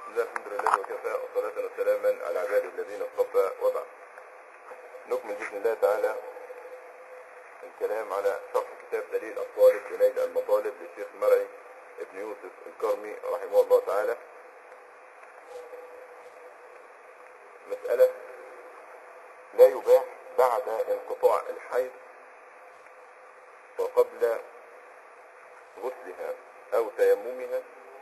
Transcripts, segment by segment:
بسم الله الحمد لله وكفى وصلاة وسلاما على عباد الذين اصطفى وبعد نكمل بإذن الله تعالى الكلام على شرح كتاب دليل الطالب بنيل المطالب للشيخ مرعي ابن يوسف الكرمي رحمه الله تعالى مسألة لا يباح بعد انقطاع الحيض وقبل غسلها أو تيممها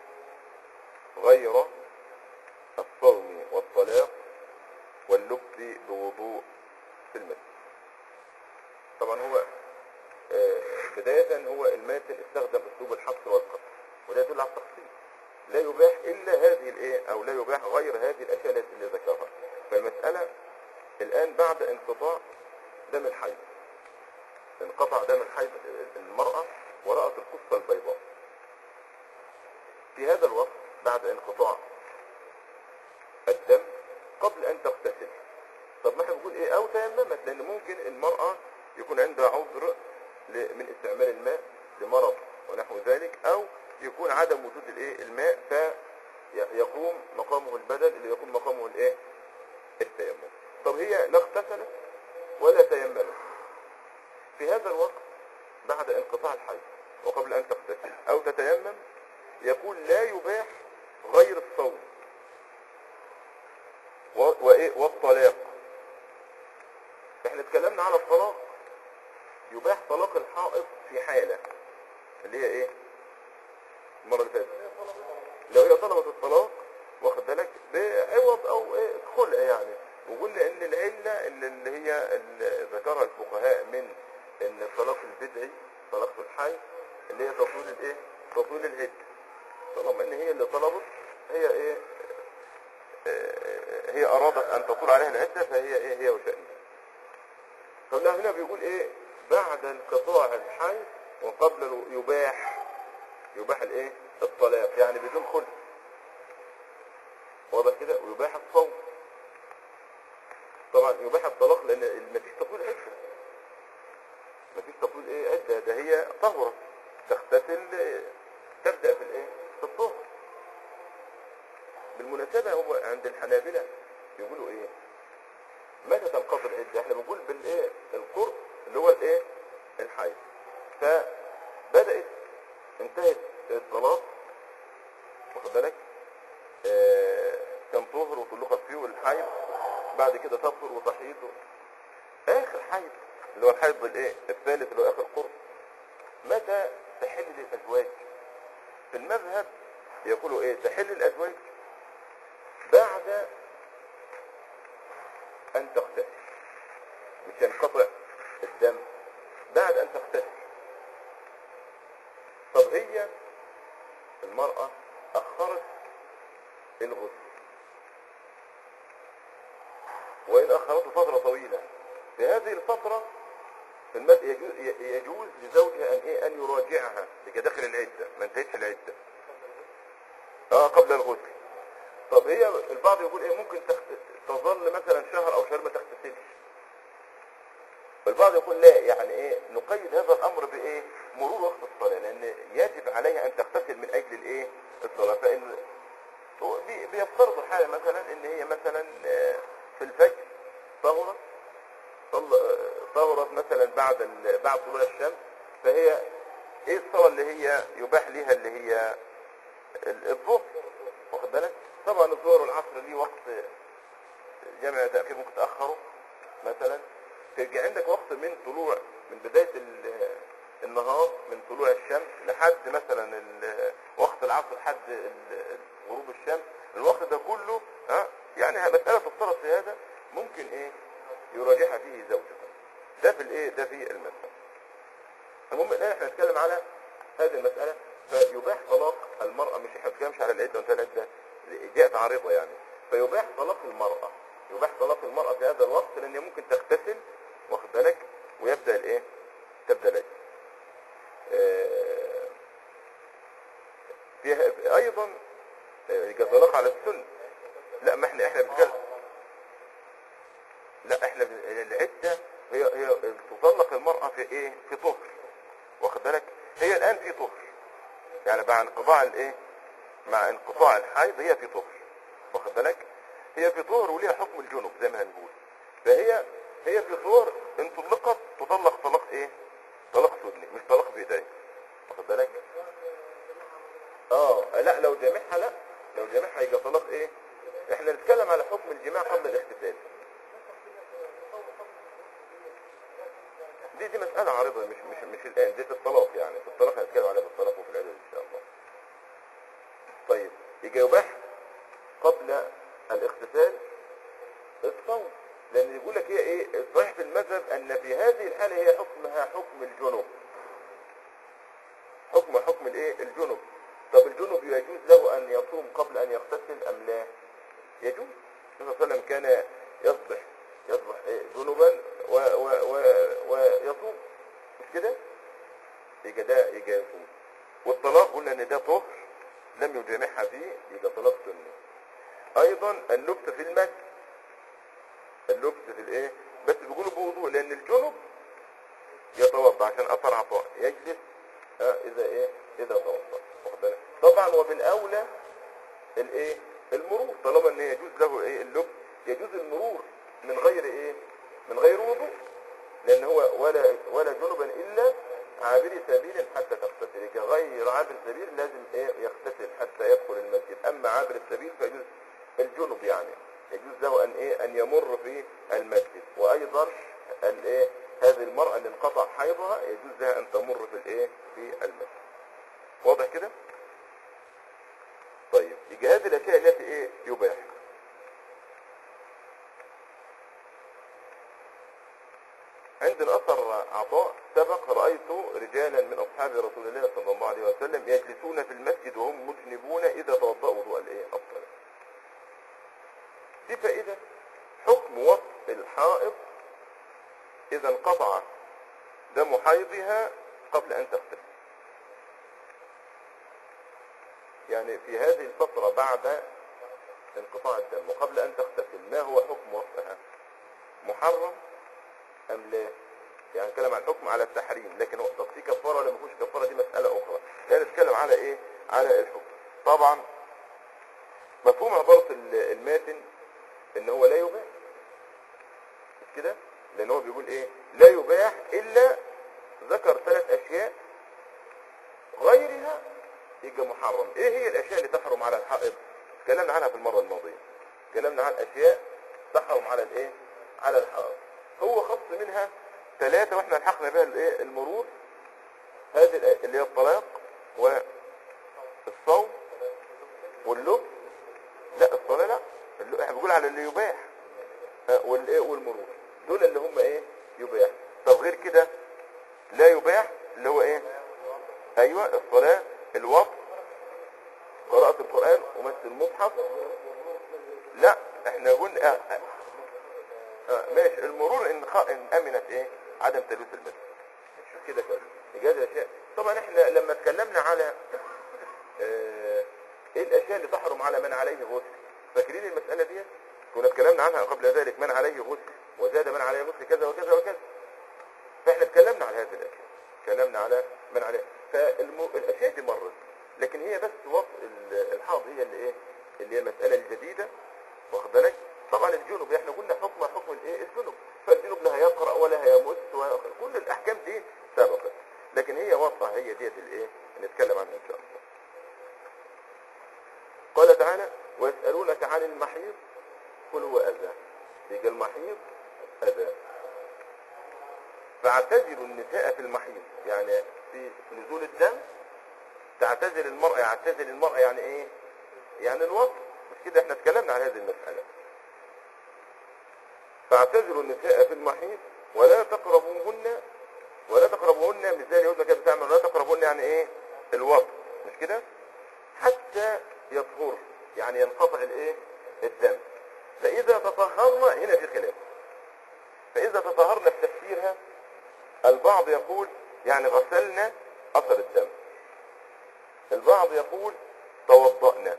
غير الصوم والطلاق واللبس بوضوء في المسجد طبعا هو آه، بداية هو الماتن استخدم اسلوب الحصر والقصر وده يدل على التخصيص لا يباح الا هذه الايه او لا يباح غير هذه الاشياء التي اللي ذكرها فالمسألة الان بعد انقطاع دم الحيض انقطع دم الحيض المرأة ورأت القصة البيضاء في هذا الوقت بعد انقطاع الدم قبل ان تغتسل طب ما احنا بنقول ايه او تيممت لان ممكن المرأة يكون عندها عذر ل- من استعمال الماء لمرض ونحو ذلك او يكون عدم وجود الايه الماء فيقوم مقامه البدل اللي يقوم مقامه الايه التيمم طب هي لا اغتسلت ولا تيممت في هذا الوقت بعد انقطاع الحيض وقبل ان تغتسل او تتيمم يقول لا يباح غير الصوم و- وايه والطلاق احنا اتكلمنا على الطلاق يباح طلاق الحائض في حالة اللي هي ايه المرة اللي فاتت لو هي طلبت الطلاق واخد بالك بعوض او ايه خلع يعني وقلنا ان العلة اللي اللي هي اللي ذكرها الفقهاء من ان الطلاق البدعي طلاق في الحي اللي هي تطويل الايه تطويل العدة طالما ان هي اللي طلبت هي ايه آه، هي ارادت ان تطول عليها العدة فهي ايه هي وشأنها فهنا هنا بيقول ايه بعد انقطاع الحي وقبل ال- يباح يباح الايه الطلاق يعني بدون خلع واضح كده ويباح الصوم طبعا يباح الطلاق لان مفيش تطويل عدة مفيش تطويل ايه عدة ده هي طهرة تغتسل آه، تبدأ في الايه في الطهر بالمناسبة هو عند الحنابلة بيقولوا ايه متى تنقضي العدة احنا بنقول بالايه القرب اللي هو الايه الحيض فبدأت انتهت الصلاة واخد بالك آه كان طهر وطلقت فيه الحيض بعد كده تطهر وتحيض اخر حيض اللي هو الحيض الايه الثالث اللي هو اخر قرب متى تحل للازواج في المذهب يقولوا ايه تحل الازواج بعد ان تغتسل مش ينقطع الدم بعد ان تغتسل طب هي المرأة اخرت الغسل وان اخرته فترة طويلة في هذه الفترة في المد يجوز, يجوز لزوجها ان ايه ان يراجعها لكي داخل العدة ما انتهتش العدة اه قبل الغسل طب هي البعض يقول ايه ممكن تخت... تظل مثلا شهر او شهر ما تغتسلش والبعض يقول لا يعني ايه نقيد هذا الامر بايه مرور وقت الصلاة لان يجب عليها ان تغتسل من اجل الايه الصلاة فان هو بي- بيفترض الحالة مثلا ان هي مثلا آه، في الفجر طهرت صل- آه، طهرت مثلا بعد ال... بعد طلوع الشمس فهي ايه الصلاة اللي هي يباح ليها اللي هي ال- الظهر واخد بالك طبعا الظهر والعصر ليه وقت جمع تأخير ممكن تأخره مثلا تيجي عندك وقت من طلوع من بداية ال- النهار من طلوع الشمس لحد مثلا ال- وقت العصر لحد ال- غروب الشمس الوقت ده كله ها يعني مسألة تفترض في هذا ممكن ايه يراجعها فيه زوجها ده في الايه ده في المسألة المهم الان احنا نتكلم على هذه المسألة فيباح طلاق المرأة مش احنا بنتكلمش على العدة وانتهى العدة جاءت عارضة يعني فيباح طلاق المرأة يباح طلاق المرأة في هذا الوقت لان هي ممكن تغتسل واخد بالك ويبدأ الايه تبدأ العدة آه، فيها ايضا آه، كطلاق على السن لا ما احنا احنا بنتكلم لا احنا ب- العدة هي هي تطلق المرأة في ايه في طهر واخد بالك هي الان في طهر يعني مع انقطاع الايه مع انقطاع الحيض هي في طهر واخد بالك هي في طهر وليها حكم الجنب زي ما هنقول فهي هي في طهر ان طلقت تطلق طلاق ايه طلاق سني مش طلاق بايديه واخد بالك اه لا لو جامعها لا لو جامعها يبقى طلاق ايه احنا نتكلم على حكم الجماع قبل الاغتسال دي دي مسألة عارضة مش مش مش الآن دي في الطلاق يعني في الطلاق هنتكلم عليها في الطلاق وفي العدد إن شاء الله. طيب يجي يباح قبل الاغتسال الصوم لأن يقول لك هي إيه الصحيح في المذهب أن في هذه الحالة هي حكمها حكم الجنوب. حكم حكم الإيه الجنوب. طب الجنوب يجوز له أن يصوم قبل أن يغتسل أم لا؟ يجوز. النبي صلى الله عليه وسلم كان يصبح يصبح إيه جنوبا و و و ويصوم مش كده يبقى ده يبقى يصوم والطلاق قلنا ان ده طهر لم يجامعها فيه يبقى طلاق سني ايضا اللبس في المسجد اللبس في الايه بس بيقولوا بوضوء لان الجنب يتوضا عشان اثر عطاء يجلس آه اذا ايه اذا توضا واخد بالك؟ طبعا وبالاولى الايه المرور طالما ان يجوز له ايه اللبس يجوز المرور من غير ايه من غير وضوء لان هو ولا ولا جنبا الا عابر سبيل حتى تغتسل يبقى غير عابر سبيل لازم ايه يغتسل حتى يدخل المسجد اما عابر السبيل فيجوز الجنب يعني يجوز له ان ايه ان يمر في المسجد وايضا الايه هذه المرأة اللي انقطع حيضها يجوز لها ان تمر في الايه في المسجد واضح كده طيب يجي هذه الاشياء التي ايه يباح عند الأثر عطاء سبق رأيت رجالا من أصحاب رسول الله صلى الله عليه وسلم يجلسون في المسجد وهم مجنبون إذا توضأوا وضوء الإيه الصلاة. دي فائدة حكم وصف الحائض إذا انقطع دم حيضها قبل أن تغتسل. يعني في هذه الفترة بعد انقطاع الدم وقبل أن تغتسل ما هو حكم وصفها؟ محرم ام لا يعني نتكلم عن الحكم على التحريم لكن هو طب في كفاره ولا ما فيهوش كفاره دي مساله اخرى لا نتكلم على ايه على الحكم طبعا مفهوم عباره ال- الماتن ان هو لا يباح مش كده لان هو بيقول ايه لا يباح الا ذكر ثلاث اشياء غيرها يبقى محرم ايه هي الاشياء اللي تحرم على الحائض اتكلمنا عنها في المره الماضيه اتكلمنا عن اشياء تحرم على الايه على الحائض هو خص منها ثلاثة واحنا الحقنا بها الايه المرور هذه الآية اللي هي الطلاق والصوم واللبس لا الصلاة لا اللي احنا بنقول على اللي يباح ها، والايه والمرور دول اللي هم ايه يباح طب غير كده لا يباح اللي هو ايه ايوه الصلاة الوقت قراءة القرآن ومس المصحف لا احنا قلنا اه اه اه ماشي المرور ان, خ... إن امنت ايه عدم تلوث المسجد شوف كده كده اجازه اشياء طبعا احنا لما اتكلمنا على اه ايه الاشياء اللي تحرم على من عليه غسل فاكرين المساله دي كنا اتكلمنا عنها قبل ذلك من عليه غسل وزاد من عليه غسل كذا وكذا وكذا فاحنا اتكلمنا على هذه الاشياء اتكلمنا على من عليه فالاشياء دي مرت لكن هي بس وصف ال- الحاض هي اللي ايه اللي هي المساله الجديده واخد بالك طبعا الجنوب احنا قلنا حكم حكم الايه الجنوب فالجنوب لا هيقرا ولا هيمس ولا كل الاحكام دي سبقت لكن هي واضحه هي ديت الايه نتكلم عنها ان شاء الله قال تعالى ويسالونك عن المحيض قل هو اذى يبقى المحيض اذى فاعتزلوا النساء في المحيض يعني في نزول الدم تعتزل المرأة يعتزل المرأة يعني ايه يعني الوقت مش كده احنا اتكلمنا عن هذه المسألة فاعتزلوا النساء في المحيض ولا تقربوهن ولا تقربوهن مش زي اليهود ما كانت بتعمل ولا تقربوهن يعني ايه الوقت مش كده حتى يطهر يعني ينقطع الايه الدم فاذا تطهرن هنا في خلاف فاذا تطهرن في تفسيرها البعض يقول يعني غسلنا اثر الدم البعض يقول توضأنا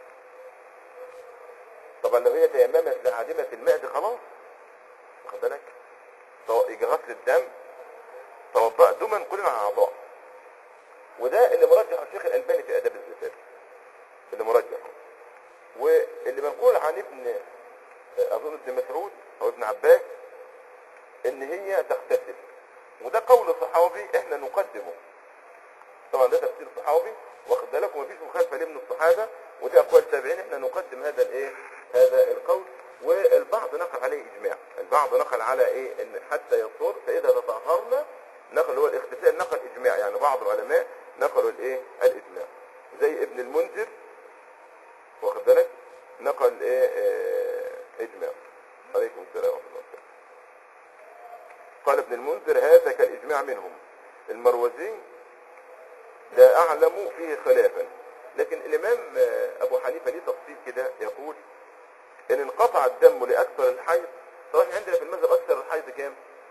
طبعا لو هي تيممت لعادمة الماء دي خلاص واخد بالك تو- يجي غسل الدم توضأ دما كلنا على اعضاء وده اللي مرجح الشيخ الالباني في اداب الزفاف اللي مرجح واللي منقول عن ابن اظن ابن مسعود او ابن عباس ان هي تغتسل وده قول صحابي احنا نقدمه طبعا ده تفسير صحابي واخد بالك ومفيش مخالفه ليه من الصحابه ودي اقوال تابعين احنا نقدم هذا الايه هذا القول والبعض نقل عليه اجماع البعض نقل على ايه ان حتى يطهر فاذا تطهرنا نقل هو الاغتسال نقل اجماع يعني بعض العلماء نقلوا الايه الاجماع زي ابن المنذر واخد بالك نقل ايه آه، اجماع عليكم السلام ورحمه الله وبركاته قال ابن المنذر هذا كالاجماع منهم المروزي لا اعلم فيه خلافا لكن الامام آه، ابو حنيفه ليه تفصيل كده يقول ان انقطع الدم لاكثر الحيض طبعا إحنا عندنا في المذهب اكثر الحيض كام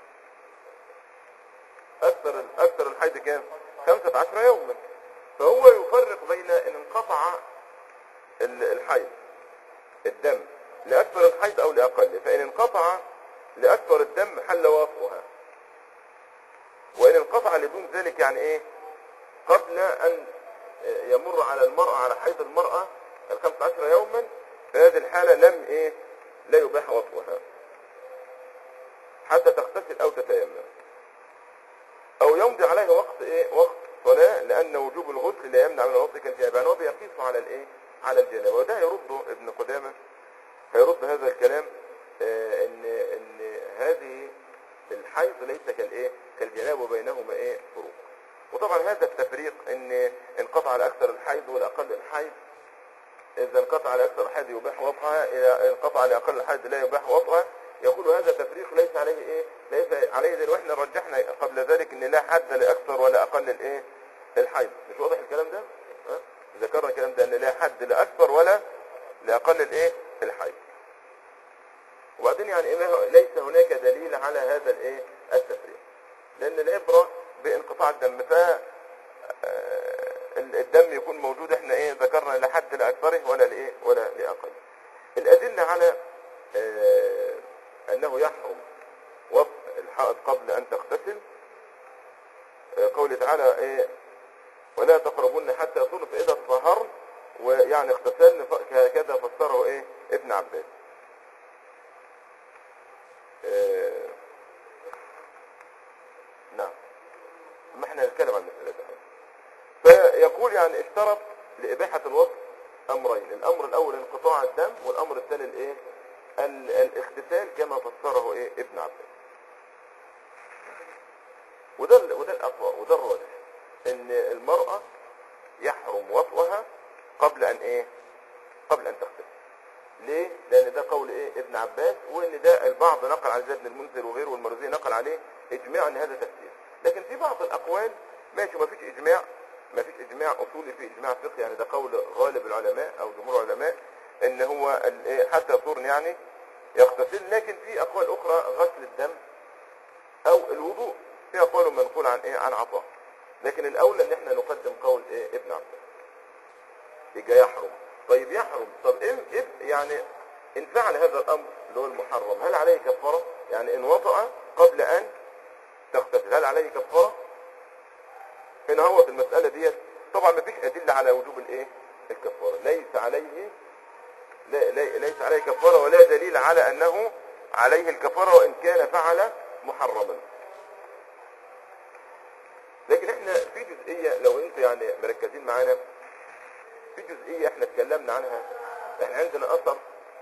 اكثر اكثر الحيض كام 15 يوما فهو يفرق بين ان انقطع ال- الحيض الدم لاكثر الحيض او لاقل فان انقطع لاكثر الدم حل وطئها وان انقطع لدون ذلك يعني ايه قبل ان يمر على المرأة على حيض المرأة ال 15 يوما في هذه الحالة لم ايه لا يباح وطئها حتى تغتسل او تتيمم او يمضي عليه وقت ايه وقت صلاة لان وجوب الغسل لا يمنع من الوضع كالجنابة يعني هو بيقيس على الايه على الجنابة وده يرده ابن قدامة هيرد هذا الكلام آه ان ان هذه الحيض ليس كالايه كالجنابة وبينهما ايه فروق وطبعا هذا التفريق ان انقطع على اكثر الحيض والاقل الحيض اذا انقطع على اكثر الحيض يباح وضعها اذا انقطع على اقل الحيض لا يباح وضعها يقول هذا تفريق ليس عليه ايه ليس عليه دليل واحنا رجحنا قبل ذلك ان لا حد لاكثر ولا اقل الايه الحيض مش واضح الكلام ده ها؟ ذكرنا الكلام ده ان لا حد لاكثر ولا لاقل الايه الحيض وبعدين يعني إيه ما هو- ليس هناك دليل على هذا الايه التفريق لان العبره بانقطاع الدم ف آه، الدم يكون موجود احنا ايه ذكرنا لا حد لاكثره ولا لايه ولا لاقل الادله على آه، انه يحرم وضع الحائض قبل ان تغتسل آه، قوله تعالى ايه ولا تقربون حتى يطول فاذا تطهرن ويعني اغتسلن ف- هكذا فسره ايه ابن عباس آه، نعم ما احنا نتكلم عن المسألة دي فيقول يعني اشترط لإباحة الوضع أمرين الأمر الأول انقطاع الدم والأمر الثاني الإيه ال- الاغتسال كما فسره إيه ابن عباس وده ال- وده الأقوى وده الراجح إن المرأة يحرم وطئها قبل أن إيه قبل أن تغتسل ليه؟ لأن ده قول إيه ابن عباس وإن ده البعض نقل على زيد بن المنذر وغيره والمرزي نقل عليه إجماع إن هذا تفسير لكن في بعض الأقوال ماشي ما فيش إجماع ما فيش إجماع أصولي في إجماع فقهي يعني ده قول غالب العلماء أو جمهور العلماء إن هو ال- إيه حتى يطهرن يعني يغتسل لكن في أقوال أخرى غسل الدم أو الوضوء في أقوال منقول عن إيه عن عطاء لكن الأولى إن إحنا نقدم قول إيه ابن عباس يبقى يحرم طيب يحرم طب إن إب يعني إن فعل هذا الأمر اللي هو المحرم هل عليه كفارة؟ يعني إن وطأ قبل أن تغتسل هل عليه كفارة؟ هنا هو في المسألة ديت طبعا ما فيش أدلة على وجوب الإيه؟ الكفارة ليس عليه لا لا ليس عليه كفارة ولا دليل على أنه عليه الكفارة وإن كان فعل محرما لكن احنا في جزئية لو انتوا يعني مركزين معانا في جزئية احنا اتكلمنا عنها احنا عندنا اثر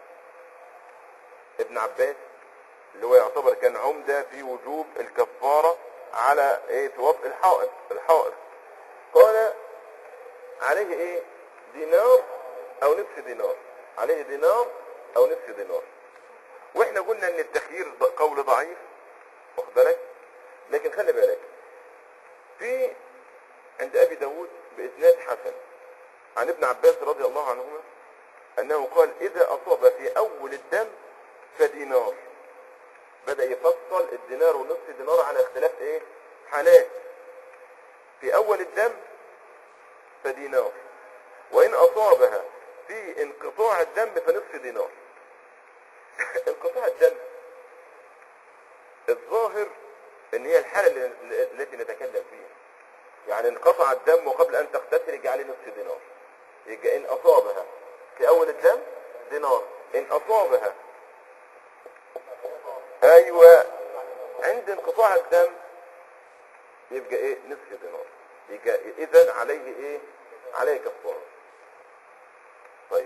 ابن عباس اللي هو يعتبر كان عمدة في وجوب الكفارة على ايه في وطء الحائط الحائط قال عليه ايه دينار او نصف دينار عليه دينار او نصف دينار واحنا قلنا ان التخيير ض- قول ضعيف واخد بالك لكن خلي بالك في عند ابي داود باسناد حسن عن ابن عباس رضي الله عنهما انه قال اذا اصاب في اول الدم فدينار بدأ يفصل الدينار ونصف دينار على اختلاف ايه حالات في اول الدم فدينار وان اصابها في انقطاع الدم فنصف دينار انقطاع الدم الظاهر ان هي الحالة اللي- التي نتكلم فيها يعني انقطع الدم قبل ان تغتسل يجي عليه نصف دينار يبقى ان اصابها في اول الدم دينار ان اصابها ايوه عند انقطاع الدم يبقى ايه نصف دينار يبقى اذا عليه ايه عليه كفاره طيب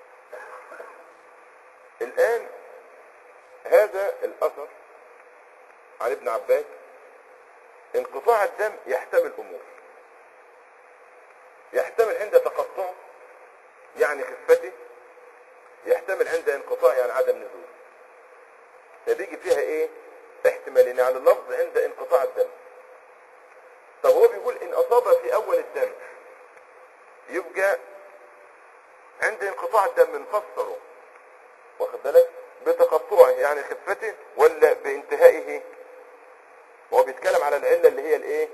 الان هذا الاثر عن ابن عباس انقطاع الدم يحتمل امور يحتمل عند تقطعه يعني خفته يحتمل عند انقطاع يعني عدم نزول فبيجي فيها ايه احتمالين يعني اللفظ عند انقطاع الدم طب هو بيقول ان اصاب في اول الدم يبقى عند انقطاع الدم نفسره واخد بالك بتقطعه يعني خفته ولا بانتهائه هو بيتكلم على العلة اللي هي الايه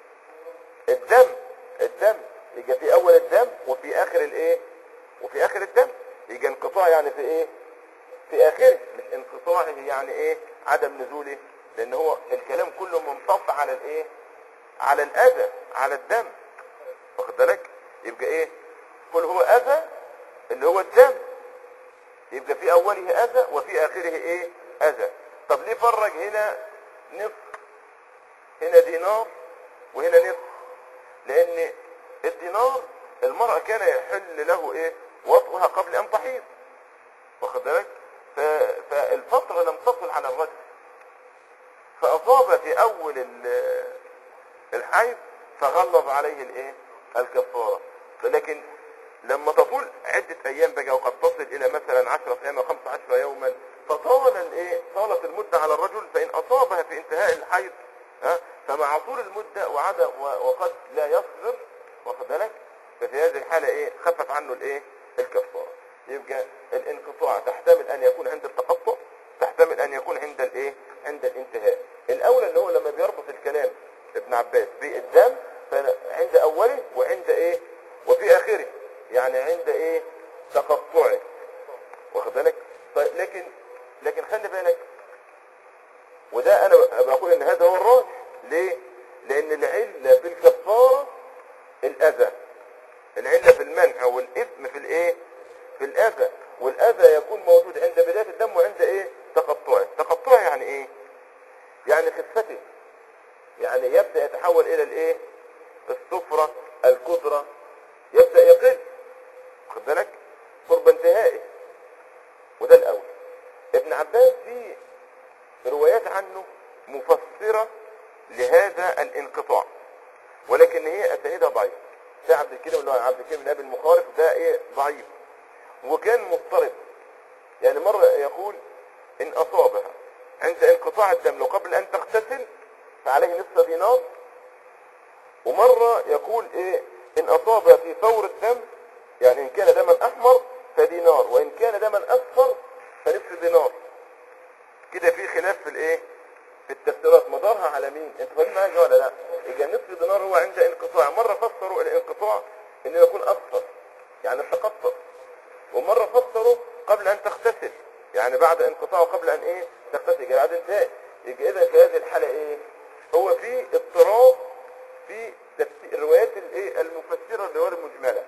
الدم الدم يجي في اول الدم وفي اخر الايه وفي اخر الدم يجي انقطاع يعني في ايه في اخره مش انقطاعه يعني ايه عدم نزوله لان هو الكلام كله منصب على الايه على الاذى على الدم واخد بالك يبقى ايه قل هو اذى اللي هو الدم يبقى في اوله اذى وفي اخره ايه اذى طب ليه فرج هنا نصف هنا دينار وهنا نصف لان الدينار المرأة كان يحل له ايه وطئها قبل ان تحيض واخد بالك ف- فالفترة لم تصل على الرجل فاصاب في اول ال- الحيض فغلظ عليه الايه الكفارة لكن لما تطول عدة ايام بقى وقد تصل الى مثلا عشرة ايام او خمسة عشر يوما فطال الايه طالت المدة على الرجل فان اصابها في انتهاء الحيض ها فمع طول المدة وعدم و- وقد لا يصبر واخد بالك ففي هذه الحالة ايه خفف عنه الايه الكفارة يبقى الانقطاع تحتمل ان يكون عند التقطع تحتمل ان يكون عند الايه عند الانتهاء الاولى اللي هو لما بيربط الكلام ابن عباس بالدم فعند اوله وعند ايه وفي اخره يعني عند ايه تقطعه واخد بالك طيب لكن لكن خلي بالك وده انا بقول ان هذا هو الراجح ليه لان العله في الكفاره الاذى العله في المنع والاثم في الايه في الاذى والاذى يكون موجود عند بدايه الدم وعند ايه تقطعه تقطعه يعني ايه يعني خفته يعني يبدا يتحول الى الايه الصفرة الكدرة يبدا يقل خد بالك قرب انتهائه وده الاول ابن عباس في روايات عنه مفسرة لهذا الانقطاع ولكن هي اسانيدها ضعيفة ده عبد الكريم اللي هو عبد الكريم بن ابي المخارق ده ايه ضعيف وكان مضطرب يعني مرة يقول ان اصابها عند انقطاع الدم لو قبل ان تغتسل فعليه نصف دينار ومرة يقول ايه ان اصابها في فور الدم يعني ان كان دما احمر فدينار وان كان دما اصفر فنصف دينار كده في خلاف في الايه في التفسيرات مدارها على مين انت فاهم حاجه ولا لا يبقى نصف دينار هو عند انقطاع مره فسروا الانقطاع انه يكون اصفر يعني التقطع ومره فسروا قبل ان تغتسل يعني بعد انقطاعه قبل ان ايه تغتسل يبقى بعد انتهاء يبقى اذا في هذه الحاله ايه هو في اضطراب في تفسير الروايات الايه المفسره الروايات المجمله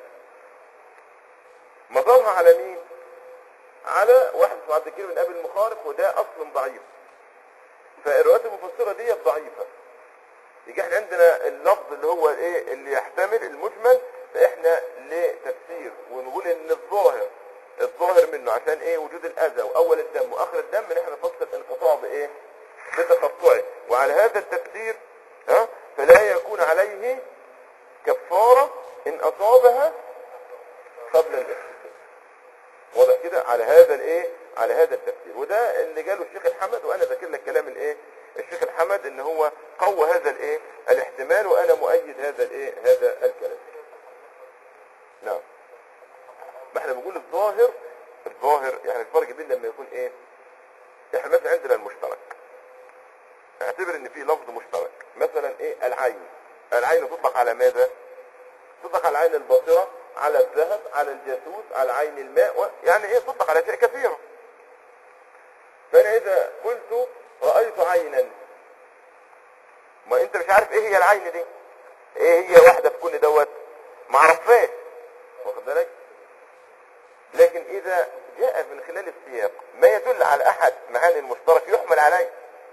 مدارها على مين على واحد اسمه عبد الكريم بن ابي المخارق وده اصل ضعيف فالروايات المفسره دي ضعيفه يجي احنا عندنا اللفظ اللي هو ايه اللي يحتمل المجمل فاحنا لتفسير ونقول ان الظاهر الظاهر منه عشان ايه وجود الاذى واول الدم واخر الدم ان احنا نفسر انقطاع بايه بتقطعه وعلى هذا التفسير ها فلا يكون عليه كفاره ان اصابها قبل الاغتسال واضح كده على هذا الايه على هذا التفسير وده اللي قاله الشيخ الحمد وانا ذاكر لك كلام الايه الشيخ الحمد ان هو قوى هذا الايه الاحتمال وانا مؤيد هذا الايه هذا الكلام نعم ما احنا بنقول الظاهر الظاهر يعني الفرق بين لما يكون ايه احنا مثلا عندنا المشترك اعتبر ان في لفظ مشترك مثلا ايه العين العين تطلق على ماذا تطلق على العين الباصرة على الذهب على الجاسوس على عين الماء و... يعني ايه تطلق على اشياء كثيرة فانا اذا قلت رأيت عينا ما انت مش عارف ايه هي العين دي ايه هي واحدة في كل دوت ما عرفهاش واخد بالك خلال السياق ما يدل على احد معاني المشترك يحمل عليه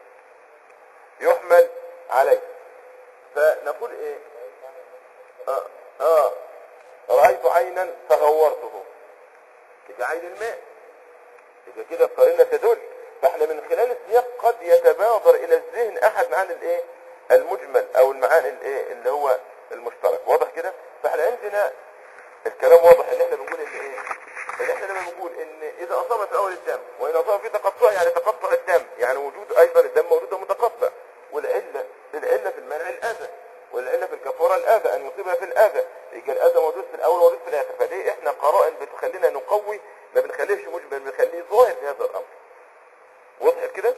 يحمل عليه فنقول ايه اه, آه رأيت عينا فغورته يبقى عين الماء يبقى كده القرينة تدل فاحنا من خلال السياق قد يتبادر الى الذهن احد معاني الايه المجمل او المعاني الايه اللي هو المشترك واضح كده فاحنا عندنا الكلام واضح ان احنا بنقول ان ايه ان احنا لما بنقول ان اذا اصاب في اول الدم وان اصاب في تقطع يعني تقطع الدم يعني وجود ايضا الدم موجود متقطع والعله العله في المنع الاذى والعله في الكفاره الاذى ان يصيبها في الاذى يبقى الاذى موجود في الاول وموجود في الاخر فدي احنا قرائن بتخلينا نقوي ما بنخليهش مجمل بنخليه ظاهر في هذا الامر وضحت كده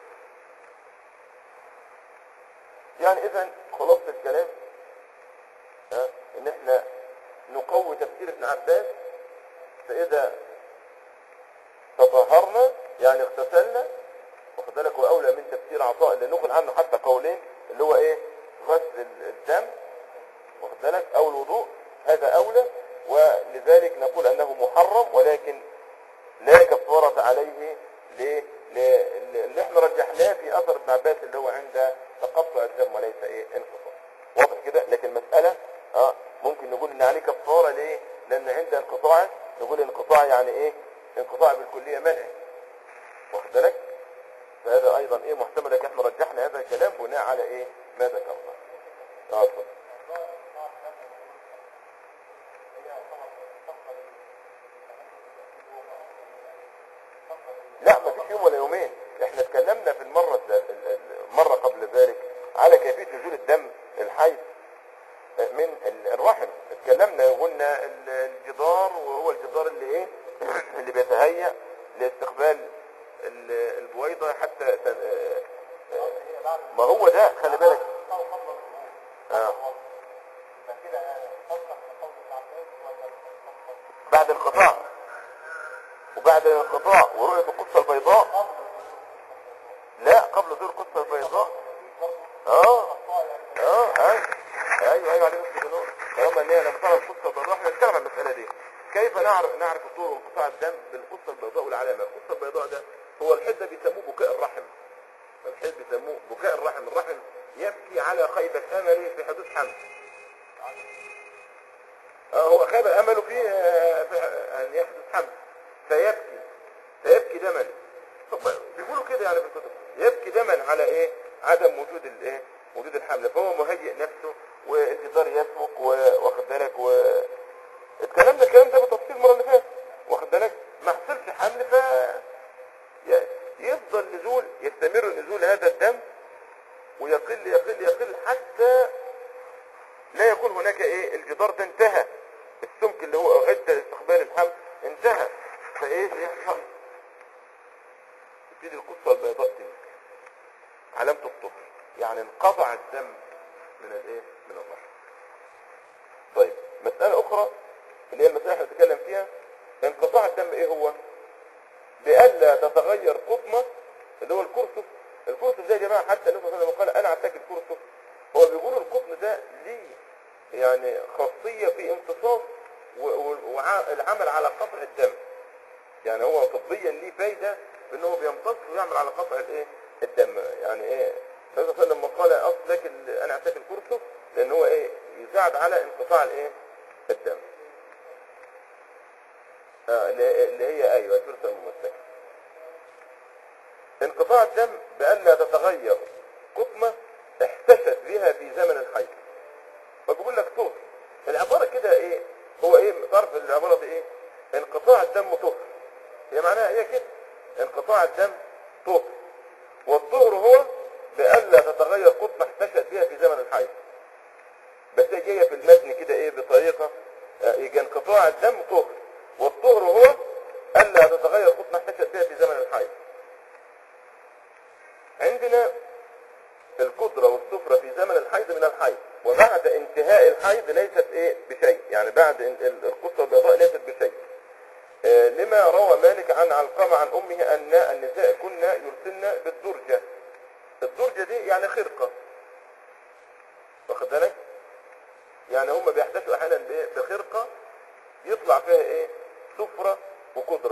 يعني اذا خلاصه الكلام ها ان احنا نقوي تفسير ابن عباس فاذا تطهرنا يعني اغتسلنا واخد بالك واولى من تفسير عطاء اللي نقل عنه حتى قولين اللي هو ايه غسل الدم واخد بالك او الوضوء هذا اولى ولذلك نقول انه محرم ولكن لا كفارة عليه ليه؟ ليه؟ اللي احنا رجحناه في اثر ابن عباس اللي هو عند تقطع الدم وليس ايه انقطاع واضح كده لكن المسألة اه ممكن نقول ان عليه كفارة ليه لان عند انقطاع نقول انقطاع يعني ايه انقطاع بالكلية منع واخد بالك فهذا ايضا ايه محتمل لكن احنا رجحنا هذا الكلام بناء على ايه ما ذكرنا اه اتفضل لا ما فيش يوم ولا يومين احنا اتكلمنا في المرة المرة قبل ذلك على كيفية نزول الدم الحي من الرحم اتكلمنا وقلنا الجدار وهو الجدار اللي ايه اللي بيتهيأ لاستقبال البويضة حتى ما هو ده خلي بالك آه. بعد انقطاع وبعد الانقطاع ورؤية القصة البيضاء لا قبل ظهور القصة البيضاء اه اه ايوه ايوه ايوه عليك النور طالما ان هي لما ترى القصة البيضاء احنا نتكلم عن المسألة دي كيف نعرف نعرف الطول وانقطاع الدم بالقصة البيضاء والعلامة القصة البيضاء ده هو الحد بيسموه بكاء الرحم الحد بيسموه بكاء الرحم الرحم يبكي على خيبة امله في حدوث حمل آه هو خيب امله في, آه في ان يحدث حمل فيبكي فيبكي دما بيقولوا كده يعني في الكتب يبكي دما على ايه عدم وجود الايه وجود الحمل فهو مهيئ نفسه والجدار يسبق واخد بالك و الكلام ده الكلام ده بتفصيل المره اللي فاتت واخد بالك ما حصلش حمل ف يفضل نزول يستمر نزول هذا الدم ويقل يقل يقل حتى لا يكون هناك ايه الجدار ده انتهى السمك اللي هو اعد لاستقبال الحمل انتهى فايه يحصل تبتدي القصه البيضاء تنزل علامه الطفل يعني انقطع الدم من الايه من الرحم طيب مساله اخرى اللي هي المساله اللي بنتكلم فيها انقطاع الدم ايه هو بألا تتغير قطمة اللي هو الكرسف الكرسف ده يا جماعة حتى النبي صلى الله عليه وسلم قال انا اعتقد الكرسف هو بيقولوا القطن ده ليه يعني خاصية في امتصاص والعمل على قطع الدم يعني هو طبيا ليه فايدة في ان هو بيمتص ويعمل على قطع الايه الدم يعني ايه النبي صلى الله عليه وسلم لما قال اصلك انا اعتقد الكرسف لان هو ايه يساعد على انقطاع الايه الدم آه اللي هي ايوه الفرصه الممسكه انقطاع الدم بألا تتغير قطمة احتست بها في زمن الحيض فبقول لك طهر العبارة كده ايه هو ايه طرف العبارة دي ايه انقطاع الدم طهر هي معناها هي كده انقطاع الدم طهر والطهر هو بألا تتغير قطمة احتست بها في زمن الحيض بس هي جاية في المتن كده ايه بطريقة اه يجي انقطاع الدم طهر والطهر هو ألا تتغير قطمة احتست بها في زمن الحيض عندنا القدرة والسفرة في زمن الحيض من الحيض وبعد انتهاء الحيض ليست ايه بشيء يعني بعد القصة البيضاء ليست بشيء آه لما روى مالك عن علقمة عن امه ان النساء كنا يرسلن بالدرجة الدرجة دي يعني خرقة واخد بالك يعني هم بيحدثوا احيانا بخرقة يطلع فيها ايه سفرة وقدرة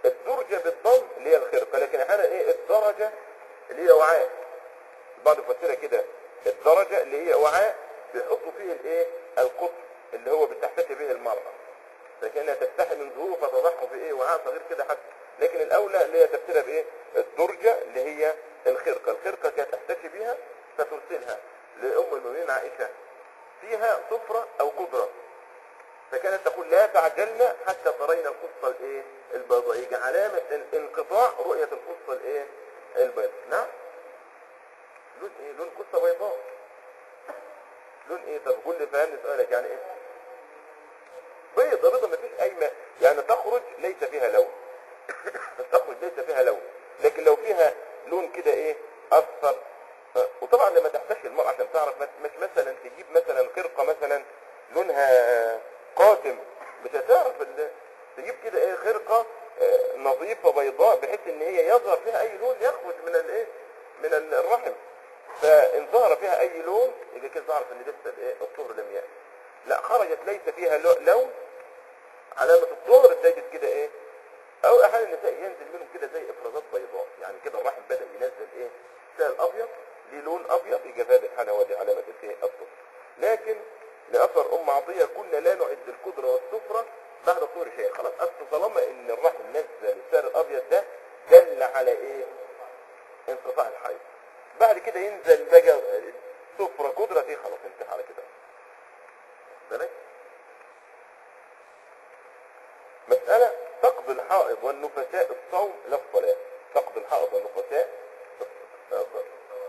الدرجة بالضم اللي هي الخرقة لكن احيانا ايه الدرجة اللي هي وعاء بعض يفسرها كده الدرجة اللي هي وعاء بيحطوا فيه الايه القطن اللي هو بتحتفي به المرأة لكنها تفتحي من ظهوره فتضعه في ايه وعاء صغير كده حتى لكن الاولى اللي هي تفسيرها بايه الدرجة اللي هي الخرقة الخرقة كانت تحتفي بها فترسلها لأم المؤمنين عائشة فيها صفرة أو قدرة فكانت تقول لا تعجلن حتى ترين القصة الايه البيضاء يجي علامة ان- انقطاع رؤية القصة الايه البيضاء نعم لون ايه لون قصة بيضاء لون ايه طب قول لي فهمني سؤالك يعني ايه بيضة بيضة ما فيش اي ما يعني تخرج ليس فيها لون تخرج ليس فيها لون لكن لو فيها لون كده ايه اصفر ف- وطبعا لما تحتاج المرأة عشان تعرف مس- مش مثلا تجيب مثلا خرقة مثلا لونها قاتم مش هتعرف ال- تجيب كده ايه خرقة آه، نظيفة بيضاء بحيث ان هي يظهر فيها اي لون يخرج من الايه من ال- الرحم فان ظهر فيها اي لون يبقى كده تعرف ان لسه الايه الطهر لم يأتي لا خرجت ليس فيها لو- لون علامة الطهر تجد كده ايه او احيانا النساء ينزل منهم كده زي افرازات بيضاء يعني كده الرحم بدأ ينزل ايه سائل ابيض ليه لون ابيض يبقى في هذه الحالة ودي علامة الايه الطهر لكن لأثر أم عطية كنا لا نعد القدرة والسفرة بعد طول شيء خلاص أصل طالما إن الرحم نزل السائل الأبيض ده دل على إيه؟ انقطاع الحيض بعد كده ينزل بقى سفرة قدرة دي خلاص انتهى على كده بالك؟ مسألة تقضي الحائض والنفساء الصوم لا الصلاة تقضي الحائض والنفساء الصوم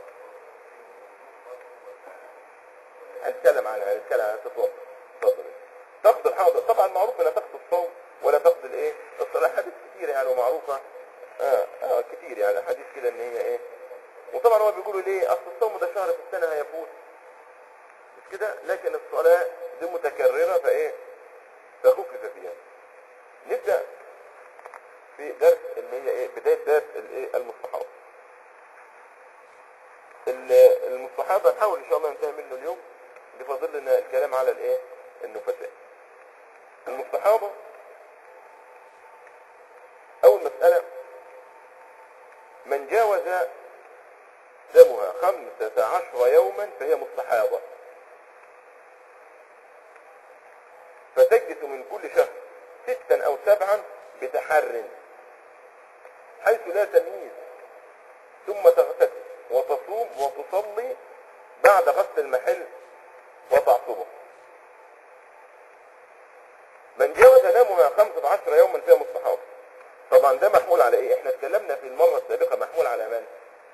هنتكلم عنها هنتكلم عنها تتوضا اتفضل تقضي الحائض طبعا معروف انها تقضي الصوم ولا تقضي الايه الصلاة حديث كتير يعني ومعروفة اه اه كتير يعني حديث كده ان هي ايه وطبعا هو بيقولوا ليه اصل الصوم ده شهر في السنة هيفوت مش كده لكن الصلاة دي متكررة فايه فخفف فيها نبدأ في درس اللي هي ايه بداية درس الايه المستحاضة ال- المستحاضة نحاول ان شاء الله ننتهي منه اليوم بفضل لنا الكلام على الايه النفساء المستحاضة اول مسألة من جاوز دمها خمسة عشر يوما فهي مستحاضة فتجلس من كل شهر ستا او سبعا بتحر حيث لا تمييز ثم تغتسل وتصوم وتصلي بعد غسل المحل وتعصبه من جاوز نامها خمسة عشر يوما فيها مستحاض طبعا ده محمول على ايه احنا اتكلمنا في المرة السابقة محمول على من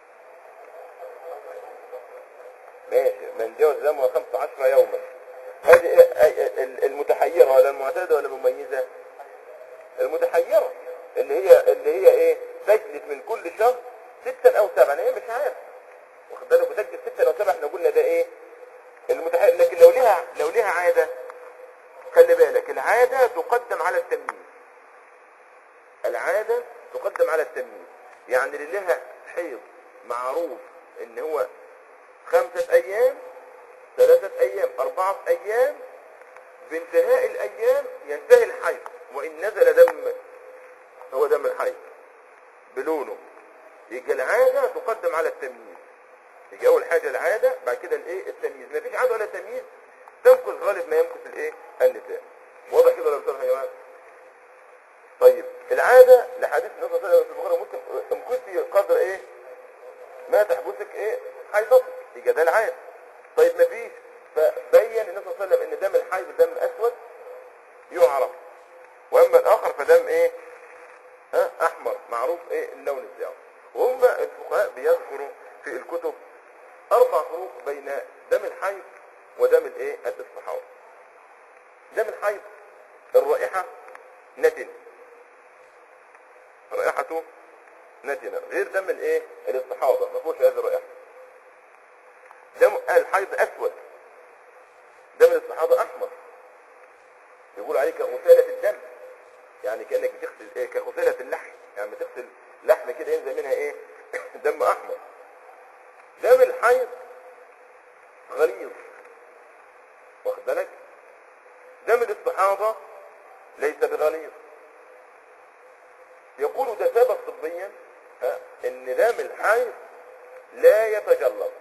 ماشي من جاوز نامها خمسة عشر يوما هذه إيه؟ أي- ال- المتحيرة ولا المعتادة ولا المميزة المتحيرة اللي هي اللي هي ايه تجلس من كل شهر ستا او سبعا هي مش عارف واخد بالك وتجلس ستا او سبعا احنا قلنا ده ايه المتحير لكن لو لها لو لها عادة خلي بالك العادة تقدم على التمييز العادة تقدم على التمييز يعني اللي لها حيض معروف ان هو خمسة ايام ثلاثة ايام اربعة ايام بانتهاء الايام ينتهي الحيض وان نزل دم هو دم الحيض بلونه يبقى العادة تقدم على التمييز يجي اول حاجة العادة بعد كده الايه التمييز ما فيش عادة ولا تمييز تنقص غالب ما ينقص الايه النساء واضح كده ولا بصراحة يا جماعة طيب العادة لحديث النبي صلى الله عليه وسلم في البخاري ومسلم امكثي قدر ايه ما تحبسك ايه حيضتك يبقى ده العادة طيب ما فيش فبين النبي صلى الله عليه وسلم ان دم الحيض دم اسود يعرف واما الاخر فدم ايه ها احمر معروف ايه اللون بتاعه وهم الفقهاء بيذكروا في الكتب اربع فروق بين دم الحيض ودم الايه الاستحاضه دم الحيض الرائحه نتن رائحته نتنه غير دم الايه الاستحاضه ما فيهوش هذه الرائحه دم الحيض اسود دم الاستحاضه احمر يقول عليه كغساله الدم يعني كانك بتغسل ايه كغساله اللحم يعني بتغسل لحم كده ينزل منها ايه دم احمر دم الحيض غليظ واخد بالك دم الاستحاضه ليس بغليظ يقولوا ده ثبت طبيا ها، ان دم الحيض لا يتجلط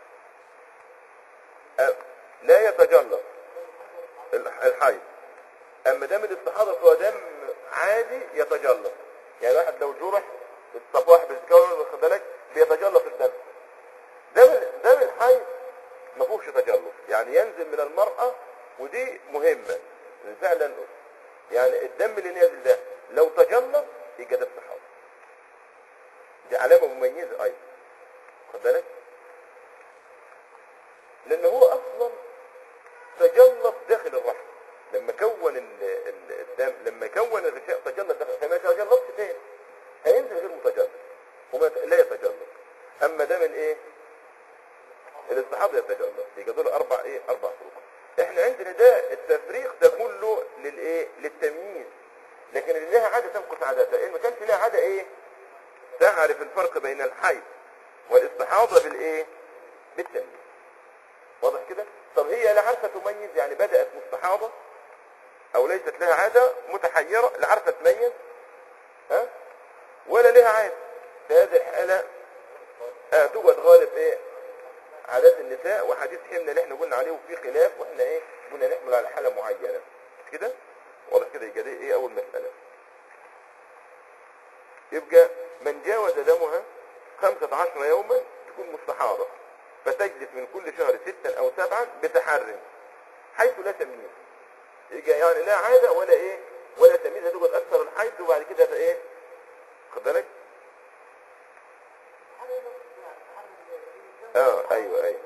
أه، لا يتجلط الح- الحيض اما دم الاستحاضة فهو دم عادي يتجلط يعني واحد لو جرح الصفائح بتتكون واخد بالك بيتجلط الدم دم دم الحيض ما فيهوش تجلط يعني ينزل من المرأة ودي مهمة فعلا يعني الدم اللي نازل ده لو تجلط يبقى ده استحاضة دي علامة مميزة أيضا خد بالك لأن هو أصلا تجلط داخل الرحم لما كون ال- ال- الدم لما كون الغشاء تجلط داخل فما تجلطش تاني هينزل غير متجلط وما ت- لا يتجلط أما دم الإيه؟ الاستحاضة يتجلط يبقى دول أربع إيه؟ أربع فروق إحنا عندنا ده التفريق ده كله للإيه؟ للتمييز لكن اللي لها عادة تنقص عادتها إن ما كانش لها عادة إيه؟ تعرف الفرق بين الحي والاستحاضة بالإيه؟ بالتمييز واضح كده؟ طب هي لا عارفة تميز يعني بدأت مستحاضة أو ليست لها عادة متحيرة لا عارفة تميز ها؟ ولا لها عادة في هذه الحالة آه توجد غالب إيه؟ عادات النساء وحديث حمنا اللي احنا قلنا عليه وفي خلاف واحنا ايه قلنا نحمل على حالة معينة مش كده واضح كده يبقى دي ايه اول مسألة يبقى من جاوز دمها خمسة عشر يوما تكون مستحاضة فتجلس من كل شهر ستا او سبعا بتحرم حيث لا تمييز يبقى يعني لا عادة ولا ايه ولا تمييز هتوجد اكثر الحيض وبعد كده ده ايه خد بالك اه ايوه ايوه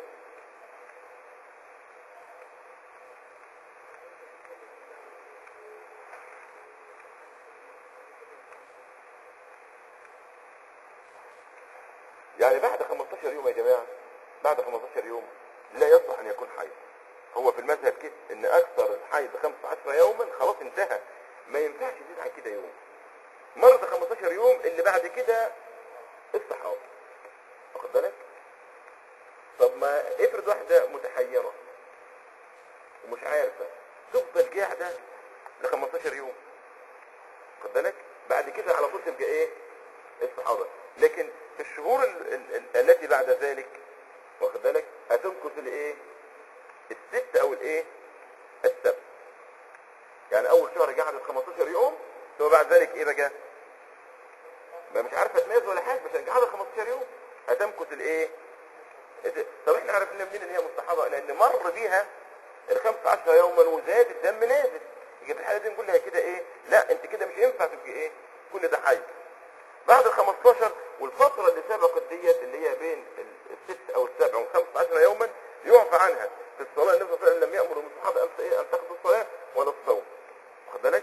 يعني بعد 15 يوم يا جماعة بعد 15 يوم لا يصلح ان يكون حيض هو في المذهب كده ان اكثر الحيض 15 يوما خلاص انتهى ما ينفعش يزيد عن كده يوم مرض 15 يوم اللي بعد كده استحاضة واخد بالك طب ما افرض واحدة متحيرة ومش عارفة تفضل قاعدة ل 15 يوم واخد بالك بعد كده على طول تبقى ايه استحاضة لكن في الشهور ال ال ال التي بعد ذلك واخد بالك هتمكث الايه الست او الايه السبت يعني اول شهر قعدت 15 يوم ثم بعد ذلك ايه بقى ما مش عارفه تميز ولا حاجه بس قعدت 15 يوم هتمكث الايه الت- طب احنا عرفنا منين ان هي مستحاضه لان مر بيها ال 15 يوما وزاد الدم نازل يبقى في الحاله دي نقول لها كده ايه لا انت كده مش ينفع تبقي ايه كل ده حي بعد ال 15 والفتره اللي سبقت ديت اللي هي بين ال- الست او السبع وال 15 يوما يعفى عنها في الصلاه النبي صلى الله عليه وسلم لم يامر المصحابه ان ايه ان تاخذوا الصلاه ولا الصوم واخد بالك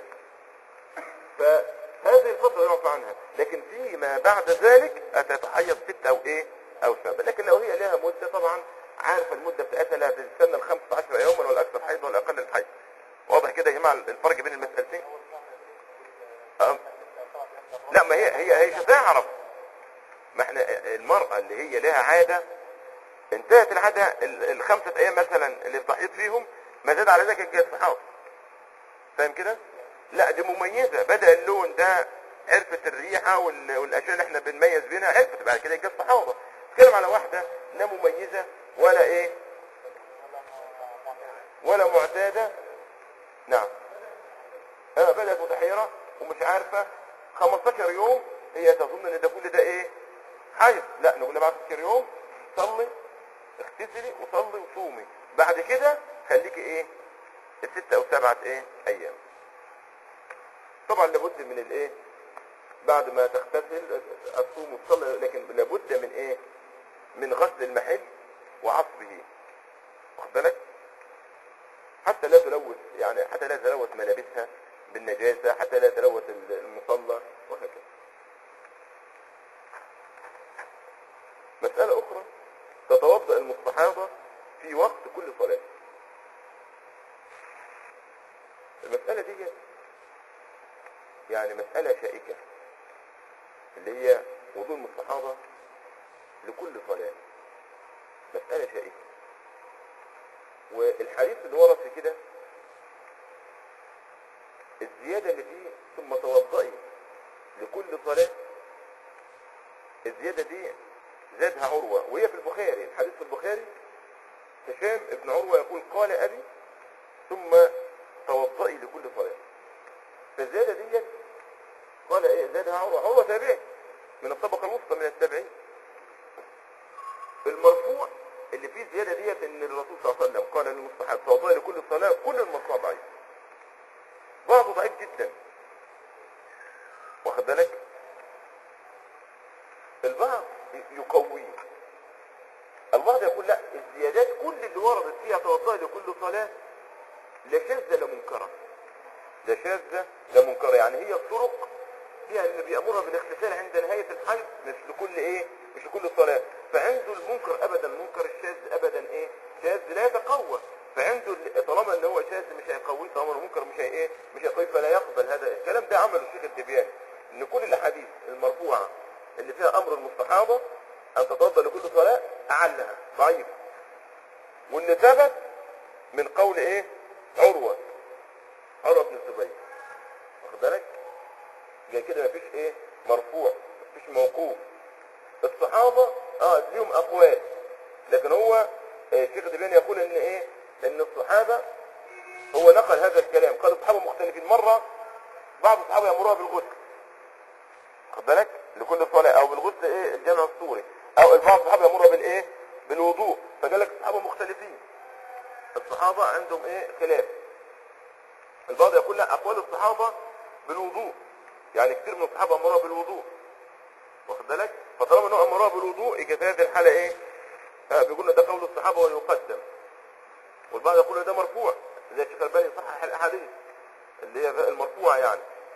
فهذه الفترة يعفى عنها لكن فيما بعد ذلك هتتحيض ست او ايه او سبع لكن لو هي لها مدة طبعا عارفة المدة بتاعتها لا تستنى ال 15 يوما ولا اكثر حيض ولا اقل الحيض واضح كده يا جماعة الفرق بين المسألتين أه. لا ما هي هي هي مش هتعرف ما احنا المرأة اللي هي لها عادة انتهت العادة ال- الخمسة ايام مثلا اللي بتحيض فيهم ما زاد على ذلك الجهاز صحاف فاهم كده لا دي مميزة بدأ اللون ده عرفت الريحة وال- والاشياء اللي احنا بنميز بينها عرفت بعد كده الجهاز صحاوة تتكلم على واحدة لا مميزة ولا ايه ولا معتادة نعم اه بدأت متحيرة ومش عارفة 15 يوم هي تظن ان ده كل ده ايه حيض لا نقول لها بعد 15 يوم صلي اغتسلي وصلي وصومي بعد كده خليكي ايه الست او سبعة ايه ايام طبعا لابد من الايه بعد ما تغتسل الصوم وتصلي لكن لابد من ايه من غسل المحل وعصبه واخد بالك حتى لا تلوث يعني حتى لا تلوث ملابسها بالنجاسة حتى لا تلوث المصلى وهكذا مسألة أخرى تتوضأ المستحاضة في وقت كل صلاة المسألة دي يعني مسألة شائكة اللي هي وضوء المستحاضة لكل صلاة مسألة شائكة والحديث اللي ورد في كده الزيادة اللي فيه ثم توضئي لكل صلاة الزيادة دي زادها عروة وهي في البخاري الحديث في البخاري هشام ابن عروة يقول قال أبي ثم توضئي لكل صلاة فالزيادة ديت قال ايه زادها عروة عروة تابعي من الطبقة الوسطى من التابعين المرفوع اللي فيه زيادة ديت ان الرسول صلى الله عليه وسلم قال للمستحب توضئي لكل صلاة كل المرفوع ضعيف بعضه ضعيف جدا واخد بالك البعض يقويه البعض يقول لا الزيادات كل اللي وردت فيها توضئ لكل صلاة لا شاذة لا منكرة لا شاذة لا منكرة يعني هي الطرق فيها اللي بيأمرها بالاغتسال عند نهاية الحيض مش لكل ايه مش لكل صلاة فعنده المنكر ابدا منكر الشاذ ابدا ايه شاذ لا يتقوى فعنده ال- طالما ان هو شاذ مش هيقويه طالما المنكر مش هي ايه مش هيقويه فلا يقبل هذا الكلام ده عمله الشيخ الدبياني ان كل الاحاديث المرفوعة اللي فيها امر المستحاضة ان تتوضا لكل صلاة اعلها ضعيف واللي ثبت من قول ايه عروة عروة بن الزبير واخد بالك زي كده مفيش ايه مرفوع مفيش موقوف الصحابة اه ليهم اقوال لكن هو آه، الشيخ دبيان يقول ان ايه ان الصحابة هو نقل هذا الكلام قال الصحابة مختلفين مرة بعض الصحابة يأمروها بالغسل خد بالك لكل صلاة او بالغسل ايه الجمع الصوري او البعض الصحابة يأمرها بالايه بالوضوء فقال لك الصحابة مختلفين الصحابة عندهم ايه خلاف البعض يقول لا اقوال الصحابة بالوضوء يعني كتير من الصحابة امروها بالوضوء واخد بالك فطالما انه امروها بالوضوء يبقى في هذه الحالة ايه ها بيقول لنا ده قول الصحابة ويقدم والبعض يقول ده مرفوع زي الشيخ الباني صحح الاحاديث اللي هي المرفوعة يعني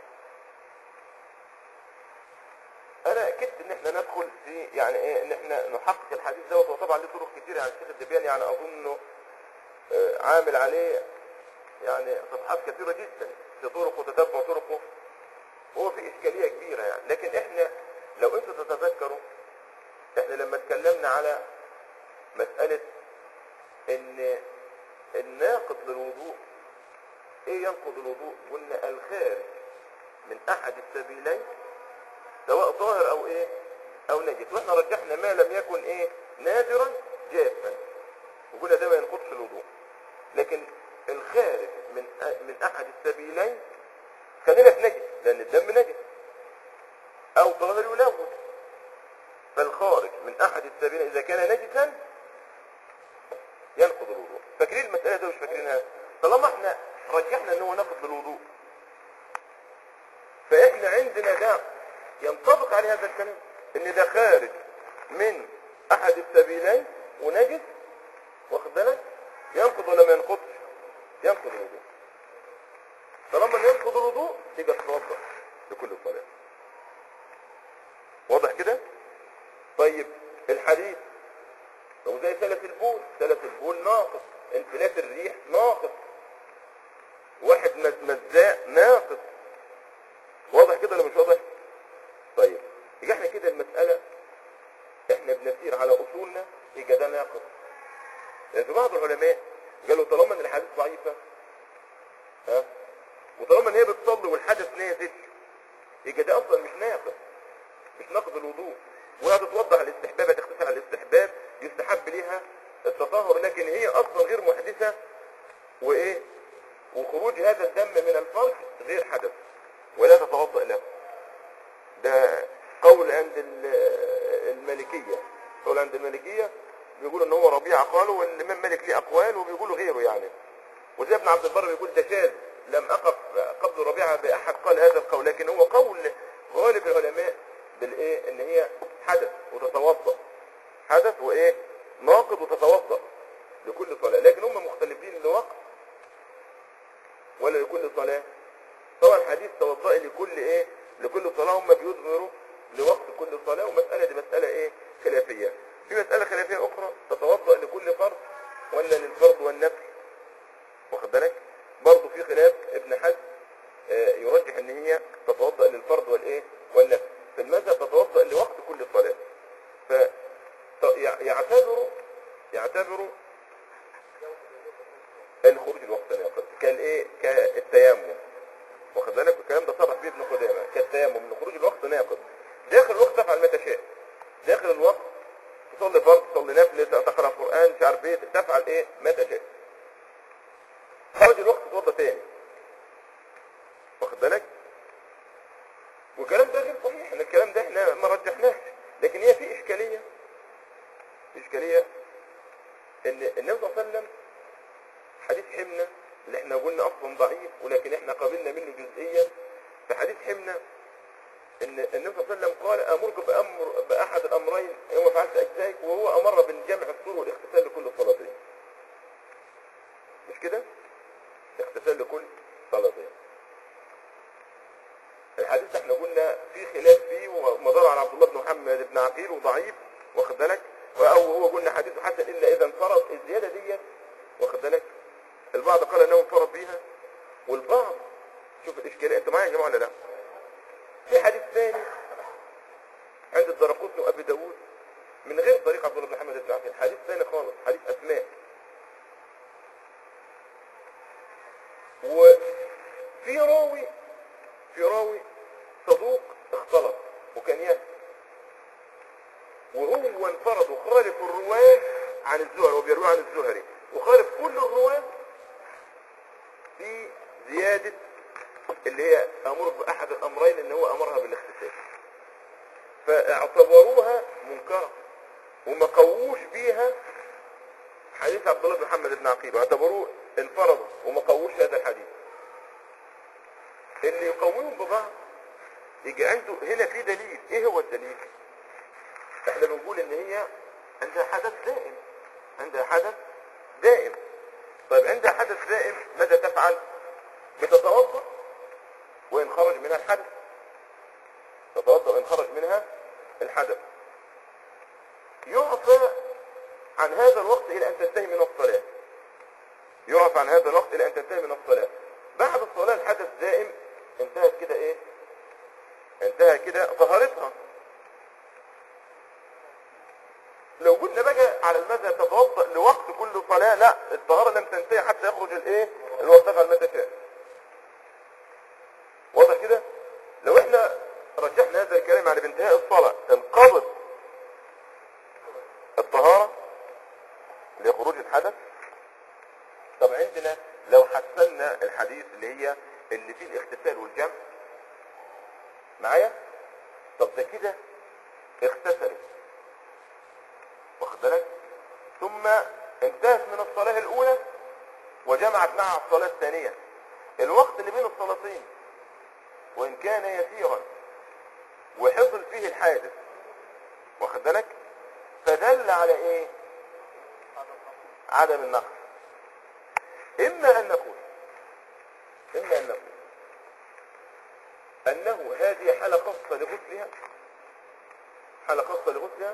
انا اكدت ان احنا ندخل في يعني ايه ان احنا نحقق الحديث دوت وطبعا له طرق كتير يعني الشيخ الدبيان يعني اظن انه آه، عامل عليه يعني صفحات كثيرة جدا في طرقه وتتبع طرقه هو في اشكالية كبيرة يعني لكن احنا لو انتوا تتذكروا احنا لما اتكلمنا على مسألة ان الناقض للوضوء ايه ينقض الوضوء قلنا الخارج من احد السبيلين سواء ظاهر او ايه او نجس واحنا رجحنا ما لم يكن ايه نادرا جافا وقلنا ده ما ينقضش الوضوء لكن الخارج من من احد السبيلين خلينا في نجس لان الدم نجس او ظاهر يلوث فالخارج من احد السبيلين اذا كان نجسا ينقض الوضوء فاكرين المسألة دي مش فاكرينها طالما احنا رجحنا ان هو نقض بالوضوء فاحنا عندنا ده ينطبق عليه هذا الكلام ان ده خارج من احد السبيلين ونجس واخد بالك ينقض ولا ما ينقضش ينقض الوضوء طالما إنه ينقض الوضوء يبقى تتوضا لكل صلاه واضح كده طيب الحديث لو زي سلف البول سلف البول ناقص انفلات الريح ناقص واحد مزمزاء ناقص واضح كده ولا مش واضح طيب يبقى احنا كده المسألة احنا بنسير على اصولنا يبقى ده ناقص لان في بعض العلماء قالوا طالما ان الحديث ضعيفة ها وطالما ان هي بتصلي والحدث نازل يبقى ده اصلا مش ناقص مش ناقض الوضوء ولا تتوضح الاستحباب هتغتسل على الاستحباب يستحب ليها التطهر لكن هي اصلا غير محدثة وايه وخروج هذا الدم من الفرج غير حدث ولا تتوضأ له ده قول عند ال- المالكية قول عند المالكية بيقولوا ان هو ربيعة قالوا والامام مالك ليه اقوال وبيقولوا غيره يعني وزي ابن عبد البر بيقول ده شاذ لم اقف قبل ربيعة باحد قال هذا القول لكن هو قول غالب العلماء بالايه ان هي حدث وتتوضا حدث وايه ناقض وتتوضا لكل صلاة لكن هم مختلفين لوقت ولا لكل صلاة طبعا حديث توضئي لكل ايه لكل صلاة هم بيظهروا لوقت كل صلاة ومسألة دي مسألة ايه خلافية في مسألة خلافية اخرى تتوضأ لكل فرض ولا للفرض والنفل واخد بالك برضه في خلاف ابن حزم آه، يرجح ان هي تتوضأ للفرض والايه والنفل في المذهب تتوضأ لوقت كل صلاة ف ط- يع- يعتبروا يعتبروا الخروج الوقت الناقض كالايه كالتيمم واخد بالك والكلام ده صرح فيه ابن قدامه كالتيمم التيمم ان خروج الوقت ناقض داخل الوقت تفعل ما تشاء داخل الوقت تصلي فرض تصلي نفل تقرا قران مش عارف ايه تفعل ايه ما تشاء خرج الوقت تتوضا تاني واخد بالك والكلام ده غير صحيح ان الكلام ده احنا ما رجحناش لكن هي في اشكاليه اشكاليه ان النبي صلى الله عليه وسلم حديث حمنا اللي احنا قلنا اصلا ضعيف ولكن احنا قابلنا منه جزئيا في حديث حمنا ان النبي صلى الله عليه وسلم قال امرك بامر باحد الامرين يوم فعلت اجزائك وهو امر بالجمع الصور والاغتسال لكل صلاتين مش كده اغتسال لكل صلاتين الحديث ده احنا قلنا في خلاف فيه ومدار على عبد الله بن محمد بن عقيل وضعيف واخد بالك او هو قلنا حديثه حسن الا اذا انفرد الزياده ديت واخد بالك البعض قال انه انفرد بيها والبعض شوف الاشكاليه انتوا معايا يا جماعه ولا لا في حديث ثاني عند الدرقطني وابي داوود من غير طريق عبد الله بن محمد بن عقيل حديث ثاني خالص حديث اسماء وفي راوي في راوي صدوق اختلط وكان يهدي وهو انفرد وخالف الرواة عن الزهري وبيروي عن الزهري وخالف كل الرواة في زيادة اللي هي امر باحد الامرين ان هو امرها بالاغتسال فاعتبروها منكرة وما قووش بيها حديث عبد الله بن محمد بن عقيل واعتبروه انفرضوا وما قووش هذا الحديث اللي يقويهم ببعض يجي عنده هنا في دليل ايه هو الدليل احنا بنقول ان هي عندها حدث دائم عندها حدث دائم طيب عندها حدث دائم ماذا تفعل بتتوضا وان خرج منها الحدث تتوضا وان خرج منها الحدث يعفى عن هذا الوقت الى ان تنتهي من الصلاه يعفى عن هذا الوقت الى ان تنتهي من الصلاه بعد الصلاه الحدث دائم انتهت كده ايه انتهى كده طهارتها لو قلنا بقى على المذهب تتوضا لوقت كل صلاه لا الطهاره لم تنتهي حتى يخرج الايه الوقت على المتى شاء واضح كده لو احنا رجحنا هذا الكلام على بانتهاء الصلاه انقضت الطهاره لخروج الحدث طب عندنا لو حسنا الحديث اللي هي اللي فيه الاغتسال والجمع معايا طب ده كده اغتسلت واخد بالك ثم انتهت من الصلاة الأولى وجمعت معها الصلاة الثانية الوقت اللي بين الصلاتين وإن كان يسيرا وحصل فيه الحادث واخد بالك فدل على ايه عدم النقص اما ان نقول اما ان نقول انه هذه حالة خاصة لغسلها حالة خاصة لغسلها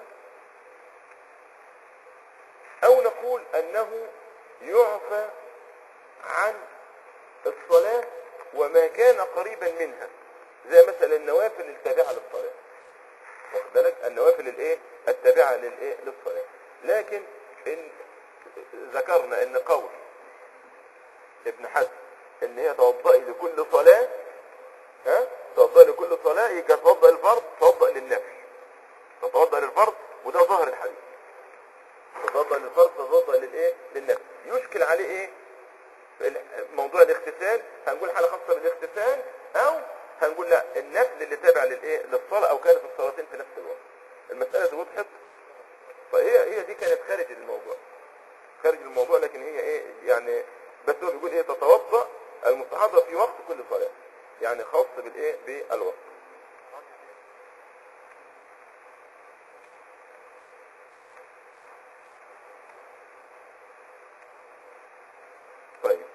او نقول انه يعفى عن الصلاة وما كان قريبا منها زي مثلا النوافل التابعة للصلاة واخد بالك النوافل الايه التابعة للايه للصلاة لكن ان ذكرنا ان قول ابن حزم ان هي توضئي لكل صلاة ها توضئي لكل صلاة يبقى توضئ الفرض توضئ للنفل تتوضئ للفرض وده ظاهر الحديث تتوضئ للفرض تتوضئ للايه للنفل يشكل عليه ايه موضوع الاغتسال هنقول حالة خاصة بالاغتسال او هنقول لا النفل اللي تابع للايه للصلاة او كانت الصلاتين في نفس الوقت المسألة دي وضحت فهي هي دي كانت خارج الموضوع خارج الموضوع لكن هي ايه يعني بس هو بيقول ايه تتوضا المستحاضة في وقت كل صلاة يعني خاص بالايه بالوقت طيب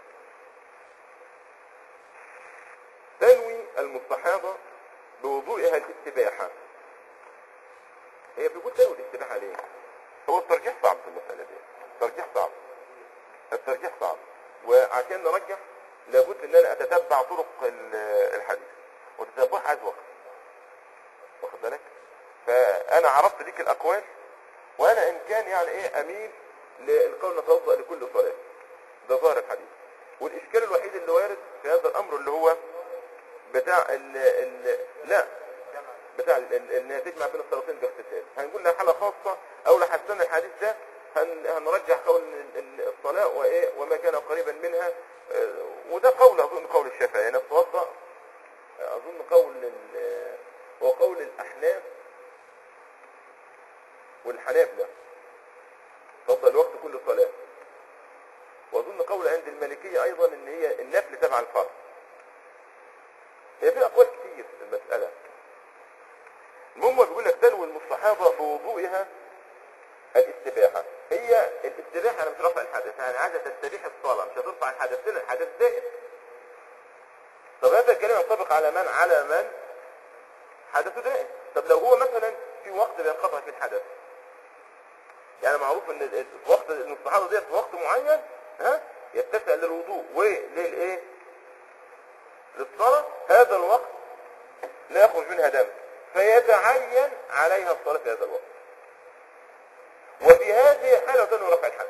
تنوي المستحاضة بوضوئها الاستباحة هي بتقول تنوي الاستباحة ليه هو الترجيح صعب في المسألة دي الترجيح صعب الترجيح صعب وعشان نرجح لابد ان انا اتتبع طرق ال- الحديث وتتبعها عايز وقت واخد بالك فانا عرفت ليك الاقوال وانا ان كان يعني ايه اميل للقول نتوضا لكل صلاه ده ظاهر الحديث والاشكال الوحيد اللي وارد في هذا الامر اللي هو بتاع ال ال لا بتاع ال- ال- ان تجمع بين الصلاتين باغتسال هنقول لها حاله خاصه او لحسن الحديث ده هن هنرجح قول ال- ال- الصلاه وايه وما كان قريبا منها آه، وده قول اظن قول الشافعي انك توضا اظن قول ال- هو قول الاحناف والحنابلة فضل الوقت كل صلاة واظن قول عند المالكية ايضا ان هي النفل تبع الفرض هي في اقوال كتير في المسألة المهم هو بيقول لك تنوي المستحاضة بوضوئها الاستباحة هي الاستباحة انا مش رافع الحدث يعني عايزة تستبيح الصلاة مش هترفع الحدث لأن الحدث زائد طب هذا الكلام ينطبق على من على من حدثه دائم طب لو هو مثلا في وقت بينقطع في الحدث يعني معروف ان ال- ال- وقت المستحاضة ديت في وقت معين ها يتسع للوضوء وللايه للصلاة هذا الوقت لا يخرج منها دم فيتعين عليها الصلاة في هذا الوقت وفي هذه الحالة تنوي رفع الحدث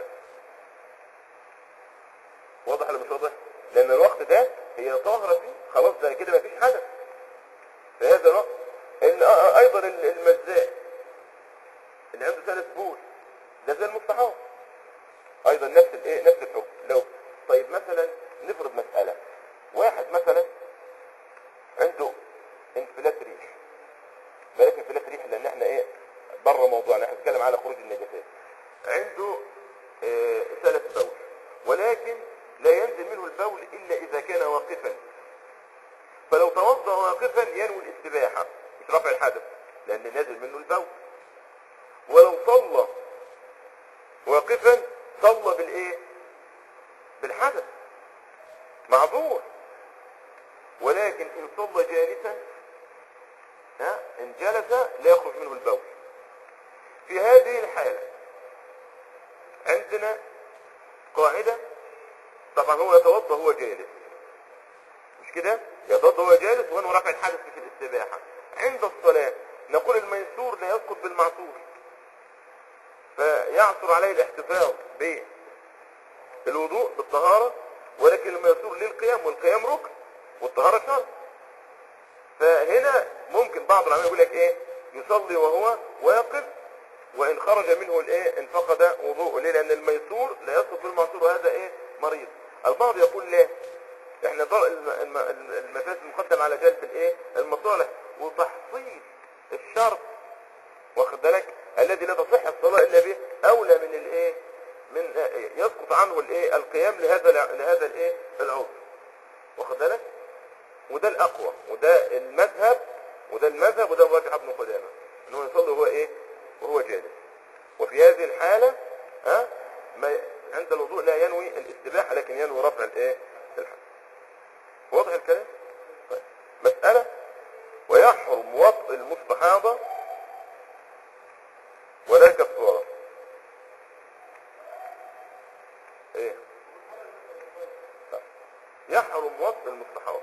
واضح ولا مش واضح؟ لأن الوقت ده هي طاهرة فيه خلاص ده كده مفيش حدث في هذا الوقت إن آه- آه أيضا ال- المزاء اللي عنده ثلاث بول ده زي المستحاض أيضا نفس الإيه نفس الحكم لو طيب مثلا نفرض مسألة واحد مثلا عنده انفلات ريح بلاش انفلات ريح لان احنا ايه بره موضوعنا احنا بنتكلم على خروج النجاسات عنده آه، ثلاث بول ولكن لا ينزل منه البول الا اذا كان واقفا فلو توضا واقفا ينوي الاستباحه مش رفع الحدث لان نازل منه البول ولو صلى واقفا صلى بالايه بالحدث معذور ولكن ان صلى جالسا ها ان جلس لا يخرج منه البول في هذه الحالة عندنا قاعدة طبعا هو يتوضا وهو جالس مش كده يتوضا وهو جالس وهو رفع الحدث في الاستباحة عند الصلاة نقول الميسور لا يسقط بالمعصور فيعثر عليه الاحتفاظ بالوضوء بالطهارة ولكن الميسور للقيام والقيام ركن والطهارة شرط فهنا ممكن بعض العلماء يقول لك ايه يصلي وهو واقف وان خرج منه الايه انفقد وضوءه ليه لان الميسور لا يسقط بالمعصور وهذا ايه مريض البعض يقول لا احنا ضر الم- الم- المفاسد مقدم على جلب الايه المصالح وتحصيل الشرط واخد بالك الذي لا تصح الصلاه الا به اولى من الايه من آه، يسقط عنه الايه القيام لهذا الع- لهذا الايه العذر واخد بالك وده الاقوى وده المذهب وده المذهب وده الراجح ابن قدامه ان هو يصلي وهو ايه وهو جالس وفي هذه الحاله ها ما عند الوضوء لا ينوي الاستباحه لكن ينوي رفع الايه الحدث واضح الكلام طيب. مساله ويحرم وطء المستحاضه ولا كفاره ايه طيب. يحرم وطء المستحاضه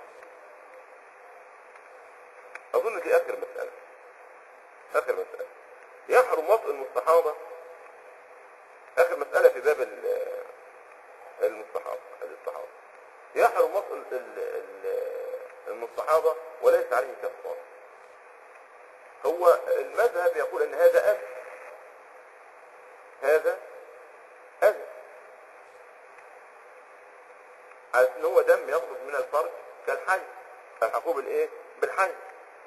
اظن دي اخر مسألة اخر مسألة يحرم وطء المستحاضة اخر مسألة في باب ال- المستحاضة الاستحاضة يحرم وطء ال- ال- ال- المستحاضة وليس عليه كفارة هو المذهب يقول ان هذا اذى هذا اذى على ان هو دم يخرج من الفرج كالحي فالحقوه بالايه بالحي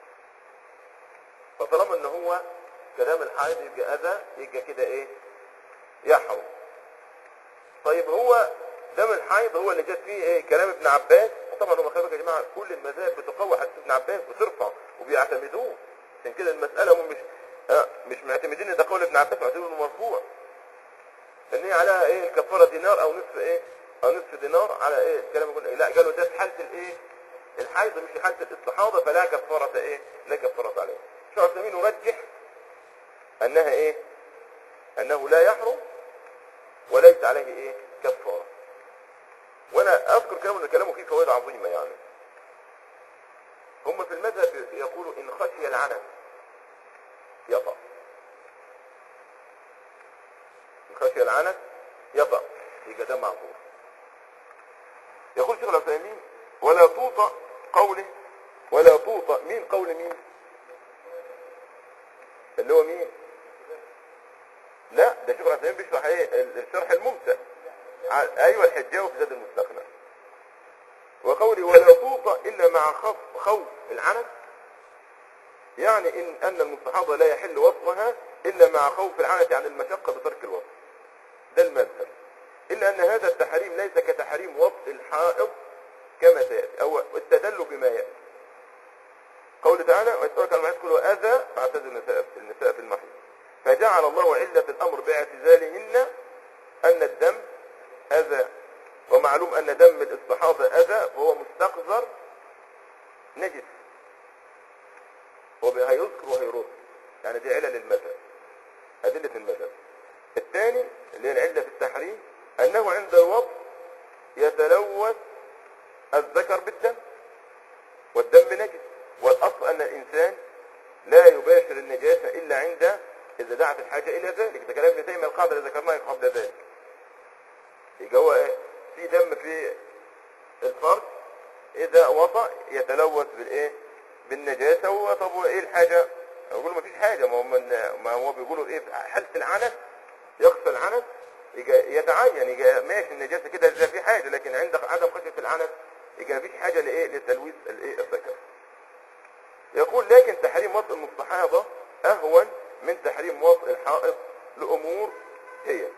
فطالما ان هو كلام الحائض يبقى اذى يبقى كده ايه يحرم طيب هو دم الحيض هو اللي جت فيه ايه كلام ابن عباس وطبعا هم خلي بالك يا جماعه كل المذاهب بتقوي حديث ابن عباس وترفع وبيعتمدوه عشان كده المساله هم مش آه مش معتمدين ان ده قول ابن عباس معتمدين انه مرفوع ان هي عليها ايه الكفاره دينار او نصف ايه او نصف دينار على ايه الكلام يقول إيه؟ لا قالوا ده في حاله الايه الحيض مش في حاله الاستحاضه فلا كفاره ايه لا كفاره عليه شيخ عثيمين يرجح انها ايه انه لا يحرم وليس عليه ايه كفاره وانا اذكر كلام ان كلامه فيه فوائد عظيمه يعني هم في المذهب يقولوا ان خشي العنف يطأ ان خشي العنف يطأ يبقى ده معذور يقول شيخ العثيمين ولا توطأ قوله ولا توطأ مين قول مين اللي هو مين لا ده شيخ العثيمين بيشرح ايه ال- الشرح الممتع ع- ايوه الحجاوي في زاد المستقنع وقولي ولا توطأ الا مع خوف خوف العنف يعني ان ان المستحاضة لا يحل وطئها الا مع خوف العنف عن المشقة بترك الوطء ده المذهب الا ان هذا التحريم ليس كتحريم وطء الحائض كما سيأتي او التدل بما يأتي قول تعالى ويسألك عن المحيط كله أذى فاعتزل النساء النساء في المحيط فجعل الله علة الأمر باعتزالهن أن الدم أذى ومعلوم أن دم الاستحاضة أذى وهو مستقذر نجس هو هيذكر وهيرد يعني دي علل المذهب أدلة المذهب الثاني اللي هي العلة في التحريم أنه عند الوضع يتلوث الذكر بالدم والدم نجس والأصل أن الإنسان لا يباشر النجاسة إلا عند إذا دعت الحاجة إلى ذلك ده كلام ابن تيمية القاعدة اللي ذكرناها قبل ذلك يبقى هو إيه؟ في دم في الفرد إذا وضع يتلوث بالإيه بالنجاسة هو طب وإيه الحاجة يقول ما فيش حاجة ما هو من ما هو بيقولوا إيه في حالة العنف يغسل العنف يجي يتعين يجي ماشي النجاسة كده إذا في حاجة لكن عند عدم خشية العنف يجي ما فيش حاجة لإيه لتلويث الإيه الذكر يقول لكن تحريم وطء المستحاضة أهون من تحريم وطء الحائض لأمور هي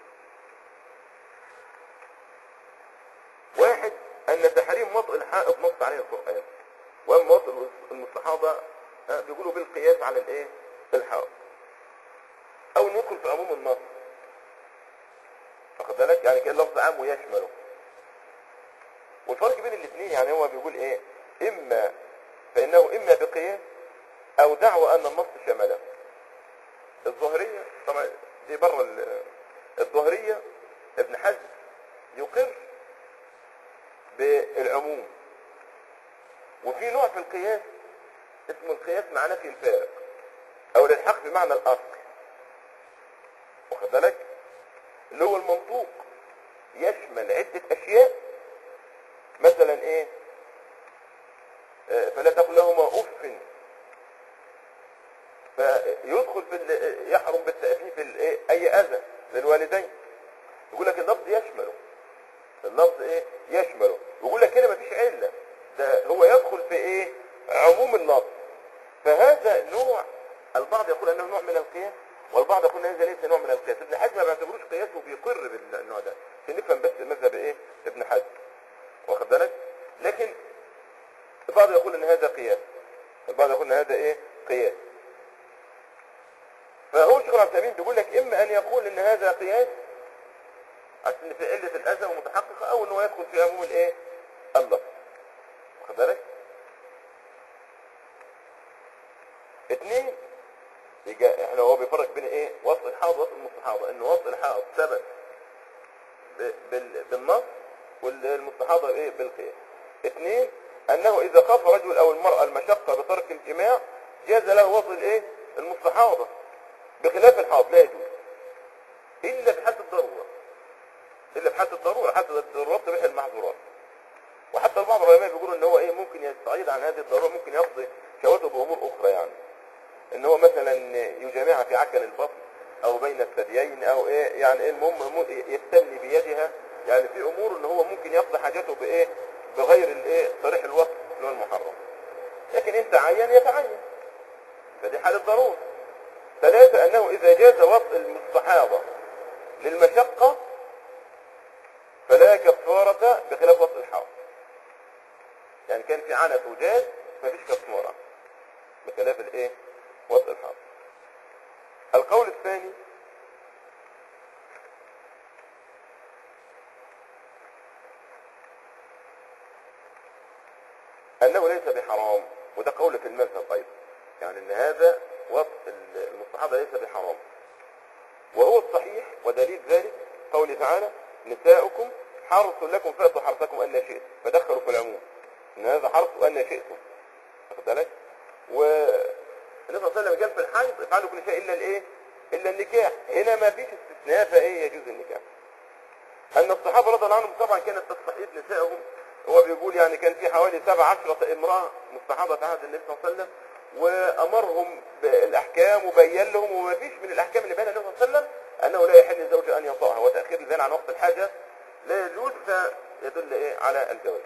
واحد أن تحريم وطء الحائض نص عليه القرآن وأما وطء المستحاضة آه، بيقولوا بالقياس على الإيه الحائض أو ندخل في عموم النص واخد بالك يعني كان لفظ عام ويشمله والفرق بين الاثنين يعني هو بيقول ايه اما فانه اما بقياس او دعوى ان النص شمله الظهرية طبعا دي بره ال- الظهرية ابن حزم يقر بالعموم وفي نوع في القياس اسمه القياس مع نفي الفارق او الالحاق بمعنى الاصل واخد بالك اللي هو المنطوق يشمل عدة اشياء مثلا ايه آه، فلا تقل لهما اف فيدخل في ال- يحرم بالتأفيف الايه اي اذى للوالدين يقول لك اللفظ يشمله اللفظ ايه يشمله يقول لك هنا مفيش عله ده هو يدخل في ايه عموم اللفظ فهذا نوع البعض يقول انه نوع من القياس والبعض يقول ان هذا ليس نوع من القياس ابن حزم ما بيعتبروش قياس وبيقر بالنوع ده عشان نفهم بس مذهب ايه ابن حزم واخد بالك لكن البعض يقول ان هذا قياس البعض يقول ان هذا ايه قياس فهو شيخ العثيمين بيقول لك اما ان يقول ان هذا قياس عشان في علة الاذى ومتحققة او انه يدخل في عموم الايه اللفظ واخد بالك اثنين يجا احنا هو بيفرق بين ايه وصف الحاض ووصف المستحاضة ان وصف الحاض ثبت ب- بال- بالنص والمستحاضة ايه بالقياس اثنين انه اذا خاف رجل او المرأة المشقة بترك الجماع جاز له وصف الايه المستحاضة بخلاف الحاض لا يجوز الا في حالة الضرورة الا في حالة الضرورة حتى الضرورات تبيح المحظورات وحتى بعض العلماء بيقولوا ان هو ايه ممكن يستعيد عن هذه الضرورة ممكن يقضي شهوته بامور اخرى يعني ان هو مثلا يجامعها في عكن البطن او بين الثديين او ايه يعني ايه المهم مو- يستملي بيدها يعني في امور ان هو ممكن يقضي حاجته بايه بغير الايه صريح الوصف اللي هو المحرم لكن انت عين يتعين فدي حالة ضرورة ثلاثة انه اذا جاز وطء المستحاضة للمشقة فلا كفارة بخلاف وطء الحائض يعني كان في عنت وجاز مفيش كفارة بخلاف الايه وطء الحائض القول الثاني انه ليس بحرام وده قول في المذهب ايضا يعني ان هذا وطء المستحاضة ليس بحرام وهو الصحيح ودليل ذلك قوله تعالى نساؤكم حرث لكم فأتوا حرثكم أن شئتم فدخلوا في العموم إن هذا حرث أن شئتم واخد بالك والنبي صلى الله عليه وسلم قال في الحيض افعلوا كل شيء إلا الإيه إلا النكاح هنا ما فيش استثناء فإيه يجوز النكاح أن الصحابة رضي الله عنهم طبعا كانت تستحيض نسائهم هو بيقول يعني كان في حوالي سبع عشرة امرأة مستحاضة في عهد النبي صلى الله عليه وسلم وأمرهم بالأحكام وبين لهم وما فيش من الأحكام اللي بينها النبي صلى الله عليه وسلم أنه لا يحل للزوج أن يطأها وتأخير البيان عن وقت الحاجة لا يجوز فيدل إيه على الجواز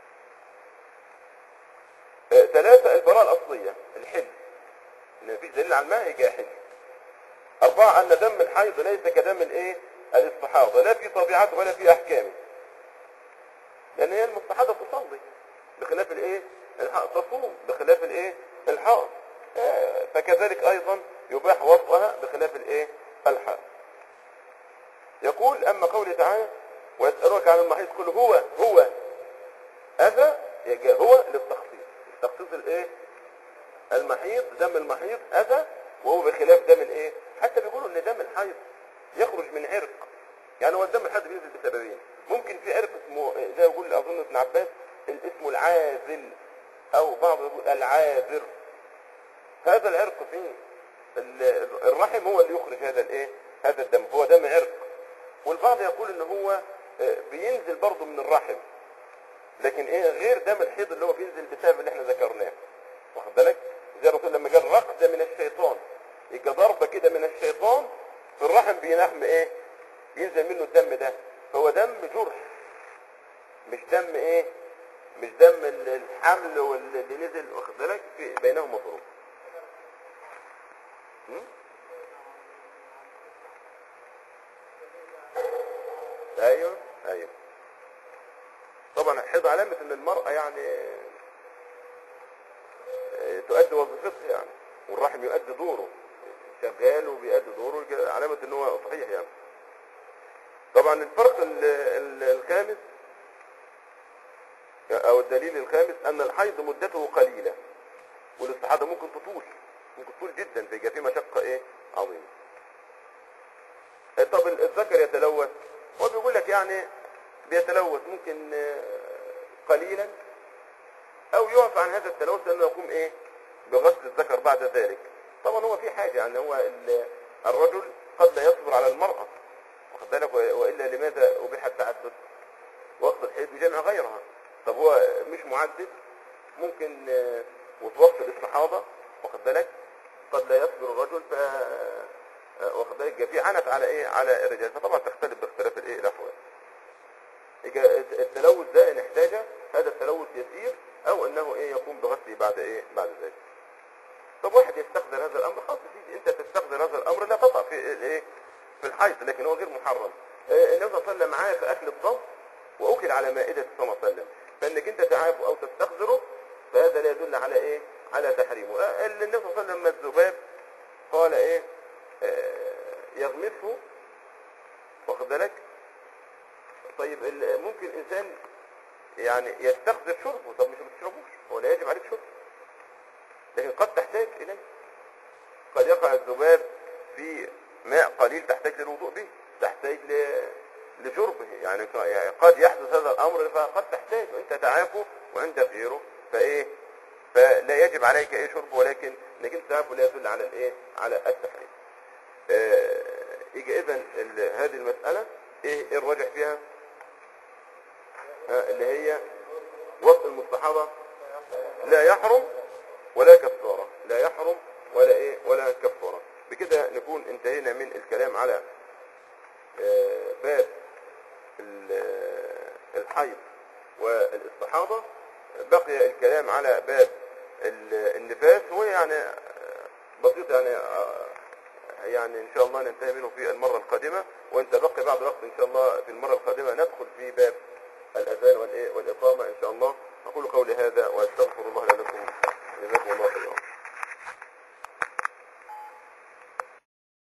آه، ثلاثة البراءة الأصلية الحل إن مفيش دليل على الماء يجي يحل أربعة أن دم الحيض ليس كدم الإيه الاستحاضة لا في طبيعته ولا في أحكامه لأن هي المستحاضة تصلي بخلاف الإيه الحائض تصوم بخلاف الإيه الحائض آه، فكذلك أيضا يباح وطئها بخلاف الإيه الحائض يقول أما قوله تعالى ويسألونك عن المحيط قل هو هو أذى يجي هو للتخصيص تخصيص الإيه المحيط دم المحيط أذى وهو بخلاف دم الإيه حتى بيقولوا إن دم الحيض يخرج من عرق يعني هو الدم الحيض بينزل بسببين ممكن في عرق اسمه زي ما يقول أظن ابن عباس اسمه العازل أو بعض يقول العاذر هذا العرق فيه ال- الرحم هو اللي يخرج هذا الايه هذا الدم هو دم عرق والبعض يقول ان هو آه، بينزل برضه من الرحم لكن ايه غير دم الحيض اللي هو بينزل بسبب اللي احنا ذكرناه واخد بالك زي الرسول لما قال رقده من الشيطان يبقى ضربه كده من الشيطان في الرحم بينحم ايه ينزل منه الدم ده فهو دم جرح مش دم ايه مش دم ال- الحمل واللي نزل واخد بالك في بينهما فروق م? ايوه ايوه طبعا الحيض علامة ان المرأة يعني آه، تؤدي وظيفتها يعني والرحم يؤدي دوره شغال وبيؤدي دوره كده علامة ان هو صحيح يعني طبعا الفرق ال- ال- الخامس او الدليل الخامس ان الحيض مدته قليلة والاستحاضة ممكن تطول ممكن تطول جدا فيبقى في مشقة ايه عظيمة طب الذكر يتلوث هو بيقول لك يعني بيتلوث ممكن آه، قليلا او يعفى عن هذا التلوث لانه يقوم ايه بغسل الذكر بعد ذلك طبعا هو في حاجة يعني هو ال- الرجل قد لا يصبر على المرأة واخد بالك و- والا لماذا ابيح التعدد وقت الحيض بجمع غيرها طب هو مش معدد ممكن آه، وفي وقت الاستحاضة واخد بالك قد لا يصبر الرجل ف آه، واخد بالك يبقى في عنف على ايه على الرجال فطبعا تختلف باختلاف الايه الاحوال يبقى التلوث ده ان احتاج هذا التلوث يسير او انه ايه يقوم بغسله بعد ايه بعد ذلك طب واحد يستقدر هذا الامر خلاص يا سيدي انت تستقدر هذا الامر لا تقع في الايه في الحيض لكن هو غير محرم آه، النبي صلى الله عليه وسلم معاه في اكل الضب واكل على مائده صلى الله عليه وسلم فانك انت تعافه او تستقدره فهذا لا يدل على ايه على تحريمه آه، النبي صلى الله عليه وسلم لما الذباب قال ايه آه، يغمسه واخد بالك طيب ال- ممكن انسان يعني يستخدر شربه طب مش ما تشربوش هو لا يجب عليك شربه لكن قد تحتاج اليه قد يقع الذباب في ماء قليل تحتاج للوضوء به تحتاج ل- لشربه يعني ق- يعني قد يحدث هذا الامر فقد تحتاج وانت تعافه وعندك غيره فايه فلا يجب عليك ايه شربه ولكن انك انت تعافه لا يدل على الايه على التحريم آه، يجي اذا ال- هذه المسألة ايه إيه الراجح فيها آه، اللي هي وقت المستحاضة لا يحرم ولا كفارة لا يحرم ولا ايه ولا كفارة بكده نكون انتهينا من الكلام على آه، باب ال- آه، الحيض والاستحاضة بقي الكلام على باب ال- النفاس هو يعني آه، بسيط يعني آه، يعني ان شاء الله ننتهي منه في المرة القادمة وانت بقي بعد وقت ان شاء الله في المرة القادمة ندخل في باب الاذان والايه والاقامة ان شاء